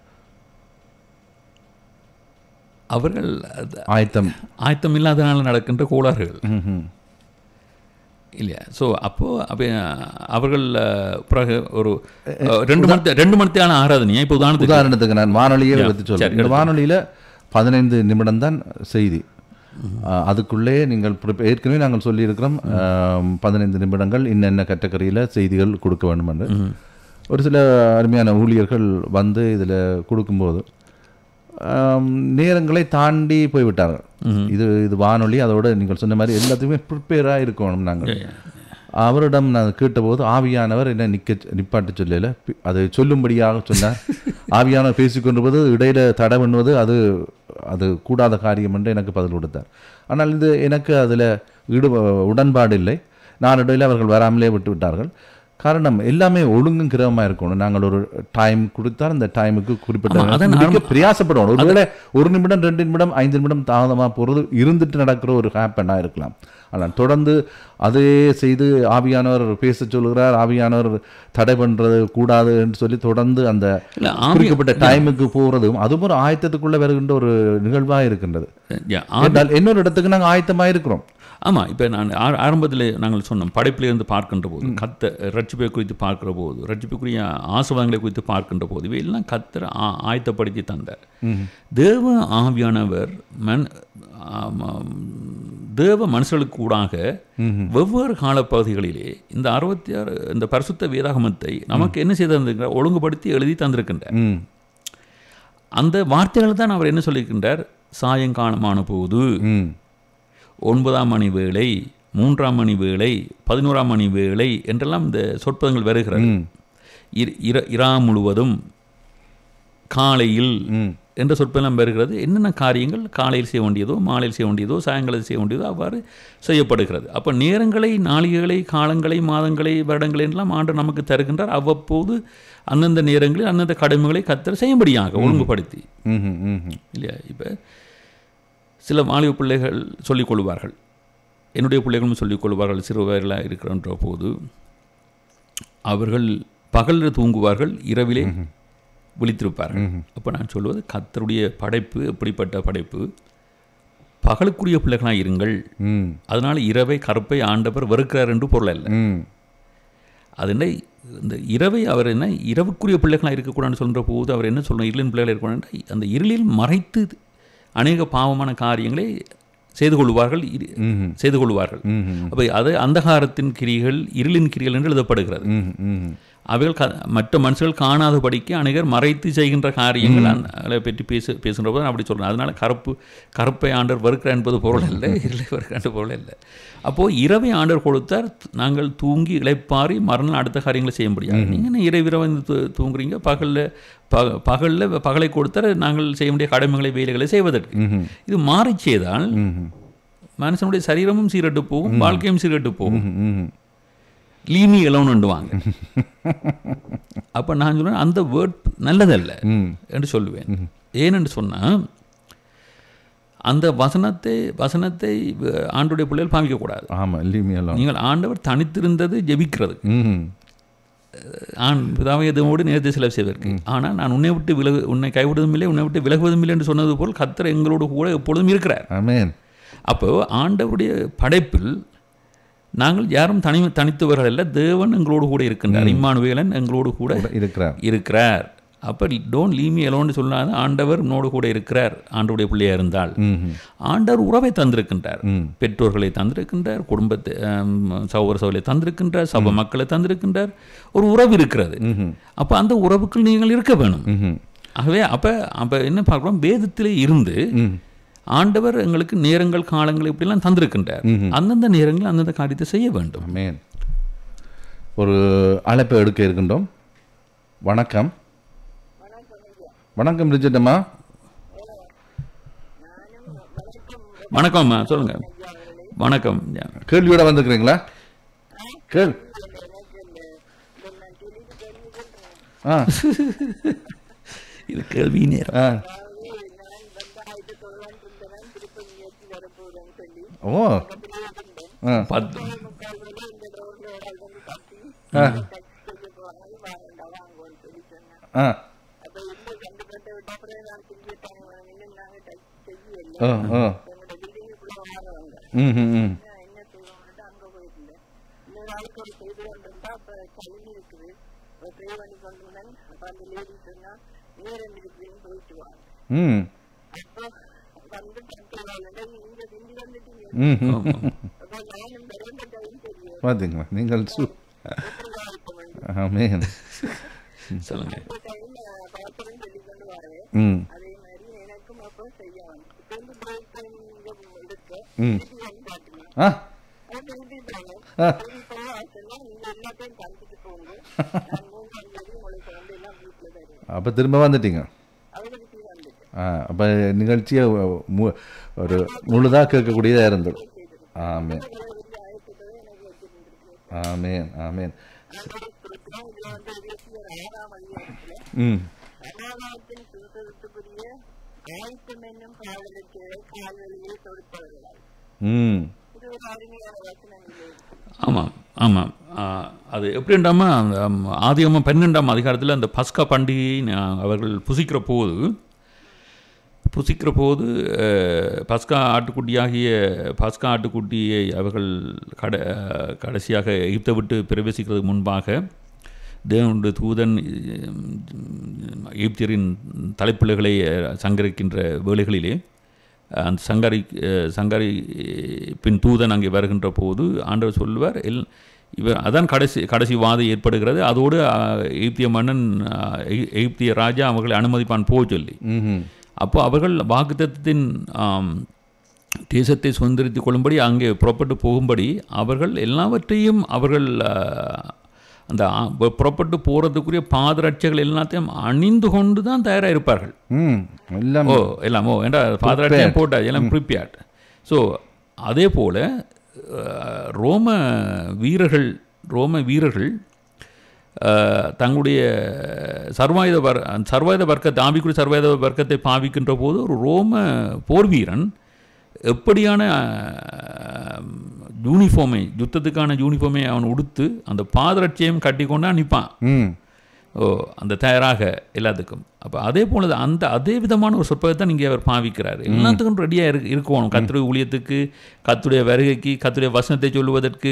அவர்கள் அது ஆயத்தம் ஆயத்தம் இல்லாதனால நடக்கின்ற கோளாறுகள் ம்ஹும். இல்லையா ஸோ அப்போ அப்போ அவர்கள் அஹ், பிறகு ஒரு அஹ், ரெண்டு மணி ரெண்டு மணித்தான ஆராதனையா இப்போ உதாரணத்துக்கு உதாரணத்துக்கு நான் வானொலியை எடுத்து சரி, சொல்றேன் இந்த வானொலியில் பதினைந்து நிமிடம் தான் செய்தி அஹ், அதுக்குள்ளே நீங்கள் prepare- ஏற்கனவே நாங்கள் சொல்லியிருக்கிறோம் அஹ், பதினைந்து நிமிடங்கள் இன்னென்ன கேட்டகரியில் செய்திகள் கொடுக்க வேண்டும் என்று ஒரு சில அருமையான ஊழியர்கள் வந்து இதில் கொடுக்கும்போது ஆம், நேரங்களை தாண்டி போய்விட்டார்கள் இது இது வானொலி அதோட நீங்கள் சொன்ன மாதிரி எல்லாத்துக்குமே ப்ரிப்பேராக இருக்கணும் நாங்கள் அவரிடம் நான் கேட்டபோது ஆவியானவர் என்ன நிக்க நிப்பாட்ட சொல்லல பி- அதை சொல்லும்படியாக சொன்னார் ஆவியானவர் பேசிக்கொண்டிருப்பது இடையில தடை பண்ணுவது அது அது கூடாத காரியம் என்று எனக்கு பதில் கொடுத்தார் ஆனால் இது எனக்கு அதில் ஈடு உடன்பாடு இல்லை நான் இடையில அவர்கள் வராமலே விட்டு விட்டார்கள் காரணம் எல்லாமே ஒழுங்கும் கிரமமாக இருக்கணும் நாங்கள் ஒரு டைம் கொடுத்தால் அந்த டைமுக்கு குறிப்பிட்ட ஆமா, அதான் நேரத்துக்கு முடிக்க பிரயாசப்படணும் ஒருவேளை ஒரு நிமிடம் ரெண்டு நிமிடம் ஐந்து நிமிடம் தாமதமாக போகிறது இருந்துட்டு நடக்கிற ஒரு ஹேப்பனாக இருக்கலாம் ஆனால் தொடர்ந்து அதே செய்து ஆவியானவர் பேச சொல்கிறார் ஆவியானவர் தடை பண்ணுறது கூடாது என்று சொல்லி தொடர்ந்து அந்த இல்ல, ஆவி- குறிக்கப்பட்ட டைமுக்கு போகிறதும் அதுவும் ஒரு ஆயத்தத்துக்குள்ள வருகின்ற ஒரு நிகழ்வாக இருக்கின்றது Yeah, ஆவி- என்றால் இன்னொரு இடத்துக்கு நாங்கள் ஆயத்தமாக இருக்கிறோம் ஆமாம் இப்போ நான் ஆ- ஆரம்பத்தில் நாங்கள் சொன்னோம் படைப்பிலிருந்து பார்க்கின்ற போது கத்த ரட்சிப்பை குறித்து பார்க்கிற போது ரட்சிப்புக்குரிய ஆசிர்வாதங்களை குறித்து பார்க்கின்ற போது இவையெல்லாம் கத்தர் ஆ- ஆயத்தப்படுத்தி தந்தார் தேவ ஆவியானவர் மன் ஆமாம், தேவ மனுஷர்களுக்கு கூடாக வெவ்வேறு காலப்பகுதிகளிலே இந்த அறுபத்தி ஆறு இந்த பரிசுத்த வேதாகமத்தை நமக்கு என்ன செய்து தந்திருக்கிறார் ஒழுங்குபடுத்தி எழுதி தந்திருக்கின்றார் ம் அந்த வார்த்தைகள் தான் அவர் என்ன சொல்லியிருக்கின்றார் சாயங்காலமான போது ம் ஒன்பதாம் மணி வேளை மூன்றாம் மணி வேளை பதினோராம் மணி வேளை என்றெல்லாம் இந்த சொற்பதங்கள் வருகிறது ம் இர- இர- இரா முழுவதும் காலையில் ம் என்ற சொற்பெல்லாம் வருகிறது என்னென்ன காரியங்கள் காலையில் செய்ய வேண்டியதோ மாலையில் செய்ய வேண்டியதோ சாயங்காலம் செய்ய வேண்டியதோ அவ்வாறு செய்யப்படுகிறது அப்போ நேரங்களை நாளிகைகளை காலங்களை மாதங்களை வருடங்களை எல்லாம் ஆண்டு நமக்கு தருகின்றார் அவ்வப்போது அந்தந்த நேரங்களில் அந்தந்த கடமைகளை கத்தர் செய்யும்படியாக ஒழுங்குபடுத்தி ம் ம் ம் இல்லையா இப்போ சில வாலிப பிள்ளைகள் சொல்லிக் கொள்வார்கள் என்னுடைய பிள்ளைகளும் சொல்லிக் கொள்வார்கள் சிறுவர்களாக இருக்கிறன்ற போது அவர்கள் பகலில் தூங்குவார்கள் இரவிலே விழித்திருப்பார்கள் அப்போ நான் சொல்வது கத்தருடைய படைப்பு எப்படிப்பட்ட படைப்பு பகலுக்குரிய பிள்ளைகளாக இருங்கள் ம் அதனால் இரவை கருப்பை ஆண்டவர் வெறுக்கிறார் என்று பொருள் அல்ல ம் அது என்ன இந்த இரவை அவர் என்ன இரவுக்குரிய பிள்ளைகளாக இருக்கக்கூடாதுன்னு சொல்கிற போது அவர் என்ன சொல்லணும் இருளின் பிள்ளைகள் இருக்கக்கூடாது அந்த இருளில் மறைத்து அநேக பாவமான காரியங்களை செய்து கொள்வார்கள் இரு- ம் செய்து கொள்வார்கள் ம் அப்போ அது அந்தகாரத்தின் கிரிகள் இருளின் கிரிகள் என்று எழுதப்படுகிறது ம் ம் அவைகள் க மற்ற மனுஷர்கள் காணாதபடிக்கு அநேகர் மறைத்து செய்கின்ற காரியங்கள் அந்த- அதை பற்றி பேச பேசுகிற போது நான் அப்படி சொல்கிறேன் அதனால கருப்பு கருப்பை ஆண்டர் வெறுக்கிறார் என்பது பொருள் இல்லை இருளை வெறுக்கிற பொருள் இல்லை அப்போது இரவை ஆண்டர் கொடுத்தார் நாங்கள் தூங்கி இளைப்பாரி மறுநாள் அடுத்த காரியங்களை செய்ய முடியாது நீங்கள் என்ன இரவு இரவு வந்து தூ- தூங்குறீங்க பகலில் ப பகலில் பகலை கொடுத்தார் நாங்கள் செய்ய வேண்டிய கடமைகளை வேலைகளை செய்வதற்கு ம்ஹும். இது மாறி செய்தால் ம்ஹும். மனுஷனுடைய சரீரமும் சீரட்டு போகும் வாழ்க்கையும் சீரட்டு போகும் ம்ஹும். ம்ஹும். லீமி எலோன்னுவாங்க அப்போ நான் சொல்லுவேன் அந்த வேர்ட் நல்லதல்ல ம் என்று சொல்லுவேன் ஏனென்று சொன்னால் அந்த வசனத்தை வசனத்தை வ- ஆண்டுடைய பிள்ளைகள் பாவிக்கக்கூடாது ஆமா இல்லையுமே நீங்கள் ஆண்டவர் தனித்திருந்தது ஜெபிக்கிறது ம் ஆண் பிதாவை எதுவோடு நேரத்தை செலவு செய்வதற்கு ஆனால் நான் உன்னை விட்டு விலகு உன்னை கைவிடுவதும் இல்லை உன்னை விட்டு விலகுவதும் இல்லை என்று சொன்னது போல் கத்தர் எங்களோடு கூட எப்பொழுதும் இருக்கிறார் ஆமென் அப்போ ஆண்டவருடைய படைப்பில் நாங்கள் யாரும் தனி தனித்தவர்கள் அல்ல தேவன் எங்களோடு கூட இருக்கின்றார் இம்மானுவேலன் எங்களோடு கூட இருக்கிறார் இருக்கிறார் அப்போ டோன்ட் லீமி எலோன்னு சொல்லாத ஆண்டவர் உன்னோடு கூட இருக்கிறார் ஆண்டவருடைய பிள்ளையா இருந்தால் ம்ஹும். ஆண்டவர் உறவை தந்திருக்கின்றார் ம் பெற்றோர்களை தந்திருக்கின்றார் குடும்பத்தை ஆம், சகோதர சகோதரை தந்திருக்கின்றார் சபை மக்களை தந்திருக்கின்றார் ஒரு உறவு இருக்கிறது ம்ஹும். அப்போ அந்த உறவுக்குள் நீங்கள் இருக்க வேணும் ம்ஹும். ஆகவே அப்போ அப்போ என்ன பார்க்குறோம் வேதத்திலே இருந்து ம் ஆண்டவர் எங்களுக்கு நேரங்கள் காலங்கள் இப்படிலாம் தந்திருக்கின்றார் அந்தந்த நேரங்கள் அந்தந்த காரியத்தை செய்ய வேண்டும் ஆமென் ஒரு அழைப்பை எடுக்க இருக்கின்றோம் வணக்கம் வணக்கம் ரிஜிட்டம்மா வணக்கம்மா சொல்லுங்க வணக்கம் யா. கேள்வியோட வந்திருக்கிறீங்களா கேள் ஆ இது கேள்வி நேரம் ஆ ஓ ஆ பத்து ஆ ஆ ஓ ஓ ம் ம் ம் ம் வந்து பண்றாங்க நீங்க திண்டி வந்துட்டீங்க ம் ம். அப்போ நானும் பிறந்த டைம் தெரியும் பார்த்தீங்களா நீங்கள் சு எப்படி இருக்கும் வந்து ஆமேன் சொல்லுங்க இந்த டைம் பார்ப்பேன்னு சொல்லி கொண்டு வரேன் ம் அதே மாதிரி எனக்கும் அப்போ செய்யணும் இப்போ வந்து பிரேக் டைம் இருக்கு ம் திருப்பி வந்து பார்த்துக்கலாம் ஆ அது திருப்பி போகணும் ஆ. திருப்பி போக ஆசைன்னா நீங்க எல்லாத்தையும் தந்துட்டு போங்க நான் மூன்றாம் தேதி உங்களுக்கு வந்து எல்லாம் வீட்டில் தருவேன் அப்போ திரும்ப வந்துட்டீங்க அவங்களுக்கு வந்துட்டு ஆ அப்போ நிகழ்ச்சியை மு ஒரு முழுதாக கேட்கக்கூடியதாக இருந்தது ஆமேன் பெரிய ஆயத்தத்தை எனக்கு வச்சிருந்துருக்கு ஆமேன் ஆமேன் கொடுக்குறோம் இதுல வந்து இருபத்தி ஒரு ஆறாம் அதிகாரத்துல ம் சமாதானத்தின் சுதந்திரத்துக்குரிய ஆயத்தம் என்னும் காதலுக்கு கால்வழியை கொடுப்பவர்களால் ம் இது ஒரு அருமையான வசனம் இல்லை ஆமாம் ஆமாம் ஆ, அது எப்படின்றாம அந்த ம், ஆதியாகமம் பன்னெண்டாம் அதிகாரத்தில் அந்த பஸ்கா பண்டிகையை நா- அவர்கள் புசிக்கிற போது புசிக்கிற போது அஹ், பஸ்கா ஆட்டுக்குட்டியாகிய பஸ்கா ஆட்டுக்குட்டியை அவர்கள் கட கடைசியாக எகிப்தை விட்டு பிரவேசிக்கிறதுக்கு முன்பாக தேவனுடைய தூதன் உம், எகிப்தியரின் தலைப்பிள்ளைகளை அஹ், சங்கரிக்கின்ற வேளைகளிலே அந்த சங்கரி அஹ், சங்கரி பின் தூதன் அங்கே வருகின்ற போது ஆண்டவர் சொல்லுவார் எல் இவர் அதான் கடைசி கடைசி வாதம் ஏற்படுகிறது அதோடு அஹ், எகிப்திய மன்னன் அஹ், எகி- எகிப்திய ராஜா அவர்களை அனுமதிப்பான் போக சொல்லி ம் அப்போ அவர்கள் வாக்குத்தத்தின் தேசத்தை சுதந்திரித்துக் கொள்ளும்படி அங்கே புறப்பட்டு போகும்படி அவர்கள் எல்லாவற்றையும் அவர்கள் ஆஹ், அந்த ஆ- பு- புறப்பட்டு போகிறதுக்குரிய பாதரட்சைகள் எல்லாத்தையும் அணிந்து கொண்டு தான் தயாராக இருப்பார்கள் ம் எல்லாம் ஓ எல்லாம் ஓ ஏண்டா பாதரட்சையும் போட்டா எல்லாம் ப்ரிப்பேர்ட் ஸோ அதே போல் ரோம வீரர்கள் ரோம வீரர்கள் அஹ், தங்களுடைய சர்வாயுத வர் சர்வாயுத வர்க்கத்தை ஆவிக்குரிய சர்வாயுத வர்க்கத்தை பாவிக்கின்ற போது ஒரு ரோம போர் வீரன் எப்படியான யூனிஃபார்மை யுத்தத்துக்கான யூனிஃபார்மை அவன் உடுத்து அந்த பாதரட்சியம் கட்டி கொண்டு நிற்பான் ம் ஓ அந்த தயாராக எல்லாத்துக்கும் அப்போ அதே போல தான் அந்த அதே விதமான ஒரு சொற்பத்தை நீங்கள் அவர் பாவிக்கிறார் எல்லாத்துக்கும் ரெடியாக இருக்கு இருக்கணும் கத்துடைய ஊழியத்துக்கு கத்துடைய வருகைக்கு கத்துடைய வசனத்தை சொல்லுவதற்கு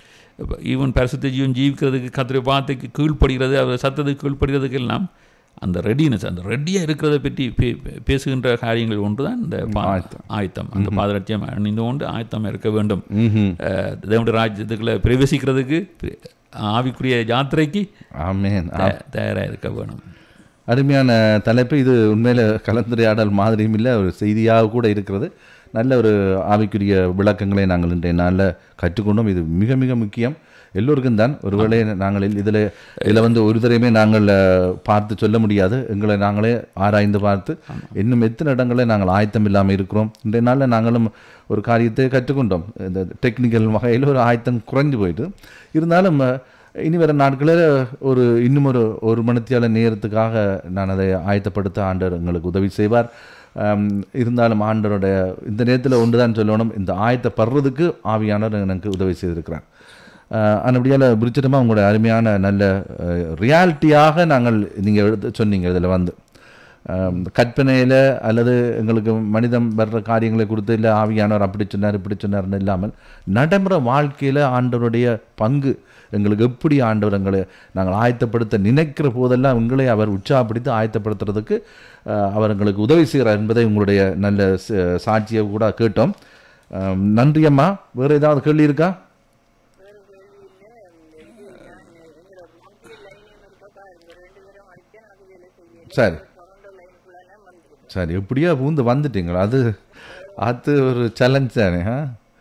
ஈவன் பரிசுத்த ஜீவன் ஜீவிக்கிறதுக்கு கத்துடைய வார்த்தைக்கு கீழ்ப்படுகிறது அவர் சத்தத்துக்கு கீழ்ப்படுகிறதுக்கு எல்லாம் அந்த ரெடினஸ் அந்த ரெடியாக இருக்கிறத பற்றி பே- பே- பேசுகின்ற காரியங்கள் ஒன்று தான் இந்த பா- ஆயத்தம் அந்த பாதரட்சியம் அணிந்து கொண்டு ஆயத்தம் இருக்க வேண்டும் ம் அஹ், தேவனுடைய ராஜ்யத்துக்குள்ள பிரவேசிக்கிறதுக்கு ஆவிக்குரிய யாத்திரைக்கு ஆமேன் த- தயாரா இருக்க வேணும் அருமையான தலைப்பு இது உண்மையில் கலந்துரையாடல் மாதிரியும் இல்லை ஒரு செய்தியாக கூட இருக்கிறது நல்ல ஒரு ஆவிக்குரிய விளக்கங்களை நாங்கள் இன்றைய நாளில் கற்றுக்கொண்டோம் இது மிக மிக முக்கியம் எல்லோருக்கும் தான் ஒருவேளை நாங்கள் இதில் இதில் வந்து ஒரு தடவையுமே நாங்கள் அஹ், பார்த்து சொல்ல முடியாது எங்களை நாங்களே ஆராய்ந்து பார்த்து இன்னும் எத்தனை இடங்களில் நாங்கள் ஆயத்தம் இல்லாமல் இருக்கிறோம் இன்றைய நாளில் நாங்களும் ஒரு காரியத்தை கற்றுக்கொண்டோம் இந்த டெக்னிக்கல் வகையில் ஒரு ஆயத்தம் குறைஞ்சு போயிட்டு இருந்தாலும் அஹ், இனி வர நாட்களில் ஒரு இன்னும் ஒரு ஒரு மணித்தியால நேரத்துக்காக நான் அதை ஆயத்தப்படுத்த ஆண்டவர் எங்களுக்கு உதவி செய்வார் ஆம், இருந்தாலும் ஆண்டவருடைய இந்த நேரத்தில் ஒன்று தான் சொல்லணும் இந்த ஆயத்தப்படுறதுக்கு ஆவியானவர் எனக்கு உதவி செய்திருக்கிறார் அதுபடியால் பிரிச்சிட்டமாக உங்களுடைய அருமையான நல்ல ரியாலிட்டியாக நாங்கள் நீங்கள் எடுத்து சொன்னீங்க இதில் வந்து கற்பனையில் அல்லது எங்களுக்கு மனிதம் வர்ற காரியங்களை கொடுத்து இல்லை ஆவியானவர் அப்படி சொன்னார் இப்படி சொன்னார்னு இல்லாமல் நடைமுறை வாழ்க்கையில் ஆண்டவருடைய பங்கு எங்களுக்கு எப்படி ஆண்டவர் எங்களை நாங்கள் ஆயத்தப்படுத்த நினைக்கிற போதெல்லாம் எங்களை அவர் உற்சாகப்படுத்தி ஆயத்தப்படுத்துறதுக்கு அஹ், அவர் எங்களுக்கு உதவி செய்கிறார் என்பதை உங்களுடைய நல்ல ச- சாட்சியை கூட கேட்டோம் அஹ், நன்றி அம்மா வேறு ஏதாவது கேள்வி இருக்கா வேறு கேள்வி இல்லை நான் எங்களோட மோட்டி லைன் இருக்கா பாருங்க ரெண்டு பேரும் அடிச்சா அது வேலை செய்யல சரி தொடர்ந்த லைனுக்குள்ளே வந்துருக்கு சரி எப்படியோ பூந்து வந்துட்டீங்களா அது அது ஒரு சேலஞ்ச் தானே ஆ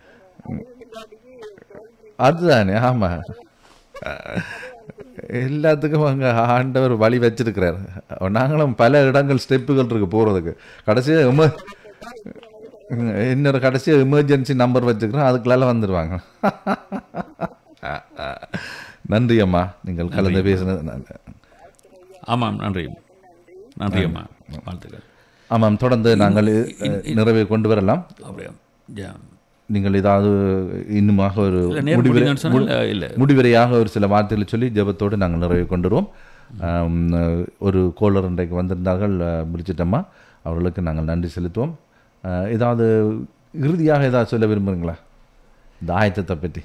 அதுதானே ஆமாம் எல்லாத்துக்கும் அங்கே ஆண்டவர் வழி வச்சிருக்கிறார் நாங்களும் பல இடங்கள் ஸ்டெப்புகள் இருக்கு போகிறதுக்கு கடைசியாக எம இன்னொரு கடைசியாக எமர்ஜென்சி நம்பர் வச்சுக்கிறோம் அதுக்குள்ளால வந்துடுவாங்க நன்றி அம்மா நீங்கள் கலந்து பேசினது நன்றி. ஆமாம் நன்றி நன்றி அம்மா வாழ்த்துக்கள் ஆமாம் தொடர்ந்து நாங்கள் அஹ், நிறைவே கொண்டு வரலாம் அப்படியா ஜா. நீங்கள் ஏதாவது இன்னுமாக ஒரு இல்ல, நேரம் முடிவுரை- முடிங்கன்னு சொன்னா, இல்ல முடிவுரையாக ஒரு சில வார்த்தைகளை சொல்லி ஜெபத்தோடு நாங்கள் நிறைவு கொண்டு வருவோம் ஆம், ஒரு கோளர் இன்றைக்கு வந்திருந்தார்கள் முடிச்சிட்டம்மா அவர்களுக்கு நாங்கள் நன்றி செலுத்துவோம் அஹ், ஏதாவது இறுதியாக ஏதாவது சொல்ல விரும்புகிறீங்களா இந்த ஆயத்தத்தை பற்றி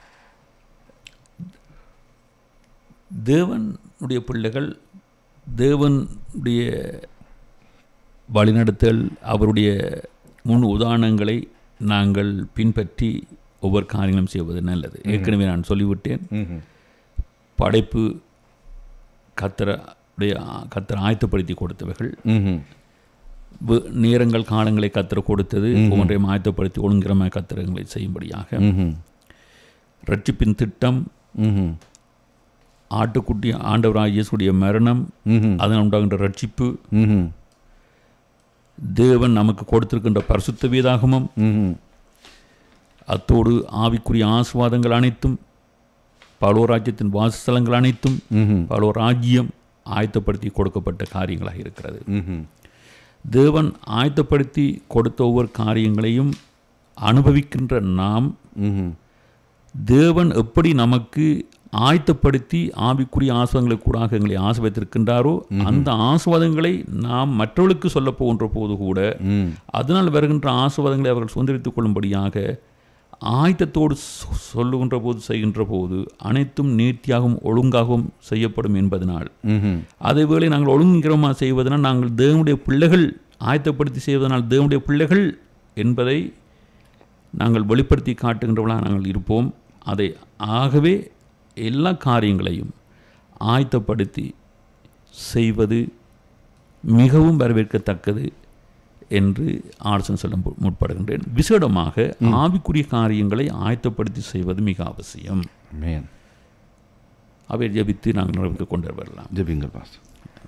தேவனுடைய பிள்ளைகள் தேவனுடைய வழிநடத்தல் அவருடைய முன் உதாரணங்களை நாங்கள் பின்பற்றி ஒவ்வொரு காரியங்களும் செய்வது நல்லது ஏற்கனவே நான் சொல்லிவிட்டேன் ம்ஹும். படைப்பு கத்தர கத்தரை ஆயத்தப்படுத்தி கொடுத்தவர்கள் ம்ஹும். வு- நேரங்கள் காலங்களை கத்தர கொடுத்தது ஒவ்வொன்றையும் ஆயத்தப்படுத்தி ஒழுங்கிரமாக கத்திரங்களை செய்யும்படியாக ம்ஹும். ரட்சிப்பின் திட்டம் ம்ஹும். ஆட்டுக்குட்டி ஆண்டவராக இயேசுடைய மரணம் ம்ஹும். அதனால் உண்டாகின்ற ரட்சிப்பு ம்ஹும். தேவன் நமக்கு கொடுத்திருக்கின்ற பரிசுத்த வேதாகமம் ம்ஹும். அத்தோடு ஆவிக்குரிய ஆசிர்வாதங்கள் அனைத்தும் பலோராஜ்யத்தின் வாசஸ்தலங்கள் அனைத்தும் ம்ஹும். பலோராஜ்யம் ஆயத்தப்படுத்தி கொடுக்கப்பட்ட காரியங்களாக இருக்கிறது ம்ஹும். தேவன் ஆயத்தப்படுத்தி கொடுத்த ஒவ்வொரு காரியங்களையும் அனுபவிக்கின்ற நாம் ம்ஹும். தேவன் எப்படி நமக்கு ஆயத்தப்படுத்தி ஆவிக்குரிய ஆசுவங்களை கூடாக எங்களை ஆசிர்வதித்திருக்கின்றாரோ அந்த ஆசுவாதங்களை நாம் மற்றவர்களுக்கு சொல்ல போகின்ற போது கூட ம். அதனால் வருகின்ற ஆசுவாதங்களை அவர்கள் சுதந்திரித்துக் கொள்ளும்படியாக ஆயத்தத்தோடு சொ- சொல்லுகின்ற போது செய்கின்ற போது அனைத்தும் நேர்த்தியாகவும் ஒழுங்காகவும் செய்யப்படும் என்பதனால் ம்ஹும். அதேவேளை நாங்கள் ஒழுங்கிரமாக செய்வதனால் நாங்கள் தேவனுடைய பிள்ளைகள் ஆயத்தப்படுத்தி செய்வதனால் தேவனுடைய பிள்ளைகள் என்பதை நாங்கள் வெளிப்படுத்தி காட்டுகின்றவர்களாக நாங்கள் இருப்போம் அதை ஆகவே எல்லா காரியங்களையும் ஆயத்தப்படுத்தி செய்வது மிகவும் வரவேற்கத்தக்கது என்று ஆலோசனை சொல்ல மு- முற்படுகின்றேன் விசேடமாக ஆவிக்குரிய காரியங்களை ஆயத்தப்படுத்தி செய்வது மிக அவசியம் ஆமென். அவை ஜெபித்து நாங்கள் நிறைவுக்கு கொண்டு வரலாம் ஜெபிங்கள் பாஸ்டர்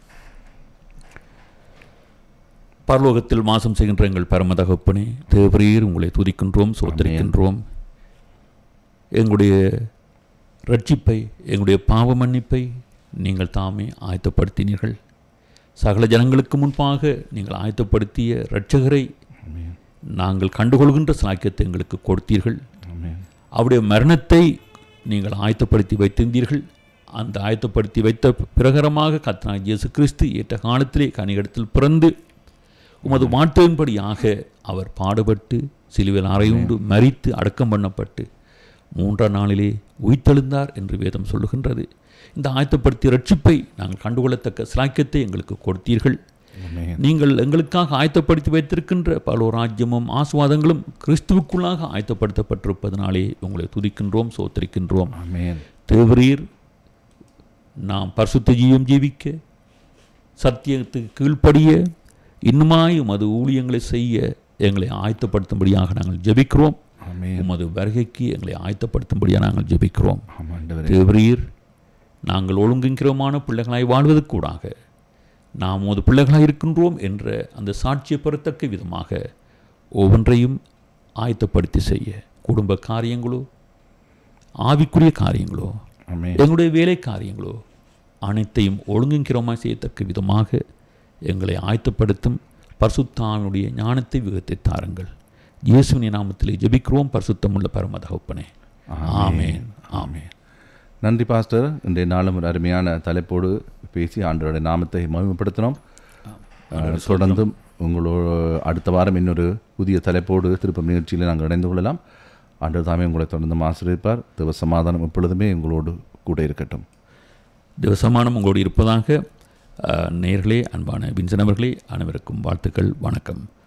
பரலோகத்தில் வாசம் செய்கின்ற எங்கள் பரம தகப்பனே தேவரீர் உங்களை துதிக்கின்றோம் சோத்தரிக்கின்றோம் எங்களுடைய ரட்சிப்பை எங்களுடைய பாவ மன்னிப்பை நீங்கள் தாமே ஆயத்தப்படுத்தினீர்கள் சகல ஜனங்களுக்கு முன்பாக நீங்கள் ஆயத்தப்படுத்திய இரட்சகரை ஆமென். நாங்கள் கண்டுகொள்கின்ற சாக்கியத்தை எங்களுக்கு கொடுத்தீர்கள் ஆமென். அவருடைய மரணத்தை நீங்கள் ஆயத்தப்படுத்தி வைத்திருந்தீர்கள் அந்த ஆயத்தப்படுத்தி வைத்த பிரகாரமாக கத்தனாக இயேசு கிறிஸ்து ஏற்ற காலத்திலே கனிகடத்தில் பிறந்து உமது வார்த்தையின்படியாக அவர் பாடுபட்டு சிலுவையில் அறையுண்டு மரித்து அடக்கம் பண்ணப்பட்டு மூன்றாம் நாளிலே உயிர்த்தெழுந்தார் என்று வேதம் சொல்லுகின்றது இந்த ஆயத்தப்படுத்திய ரட்சிப்பை நாங்கள் கண்டுகொள்ளத்தக்க சிலாக்கியத்தை எங்களுக்கு கொடுத்தீர்கள் ஆமென். நீங்கள் எங்களுக்காக ஆயத்தப்படுத்தி வைத்திருக்கின்ற பல ராஜ்யமும் ஆசுவாதங்களும் கிறிஸ்துவுக்குள்ளாக ஆயத்தப்படுத்தப்பட்டிருப்பதனாலே உங்களை துதிக்கின்றோம் சோத்தரிக்கின்றோம் ஆமென். தேவரீர் நாம் பரிசுத்த ஜீவம் ஜீவிக்க சத்தியத்துக்கு கீழ்ப்படிய இன்னுமாய் உமது ஊழியங்களை செய்ய எங்களை ஆயத்தப்படுத்தும்படியாக நாங்கள் ஜெபிக்கிறோம் ஆமென். உமது வருகைக்கு எங்களை ஆயத்தப்படுத்தும்படியாக நாங்கள் ஜெபிக்கிறோம் ஆமாம் ஆண்டவரே. தேவரீர் நாங்கள் ஒழுங்குங்கிரமான பிள்ளைகளாய் வாழ்வதற்கூடாக நாம் உமது பிள்ளைகளாய் இருக்கின்றோம் என்ற அந்த சாட்சியை பெறத்தக்க விதமாக ஒவ்வொன்றையும் ஆயத்தப்படுத்தி செய்ய குடும்ப காரியங்களோ ஆவிக்குரிய காரியங்களோ ஆமென். எங்களுடைய வேலை காரியங்களோ அனைத்தையும் ஒழுங்குங்கிரமாய் செய்யத்தக்க விதமாக எங்களை ஆயத்தப்படுத்தும் பரிசுத்தானுடைய ஞானத்தை விகத்தை தாருங்கள் இயேசுவின் நாமத்திலே ஜெபிக்கிறோம் பரிசுத்தமுள்ள பரம தகப்பனே ஆமென் ஆமென் நன்றி பாஸ்டர் இன்றைய நாளும் ஒரு அருமையான தலைப்போடு பேசி ஆண்டவருடைய நாமத்தை மகிமைப்படுத்தினோம் அஹ், தொடர்ந்தும் உங்களோட அடுத்த வாரம் இன்னொரு புதிய தலைப்போடு திருப்பம் நிகழ்ச்சியில் நாங்கள் இணைந்து கொள்ளலாம் ஆண்டவர் தாமே உங்களை தொடர்ந்து ஆசிரியப்பார் தேவ சமாதானம் எப்பொழுதுமே உங்களோடு கூட இருக்கட்டும் தேவசமானம் உங்களோடு இருப்பதாக அஹ், நேயர்களே அன்பான வின்சன் அவர்களே அனைவருக்கும் வாழ்த்துக்கள் வணக்கம்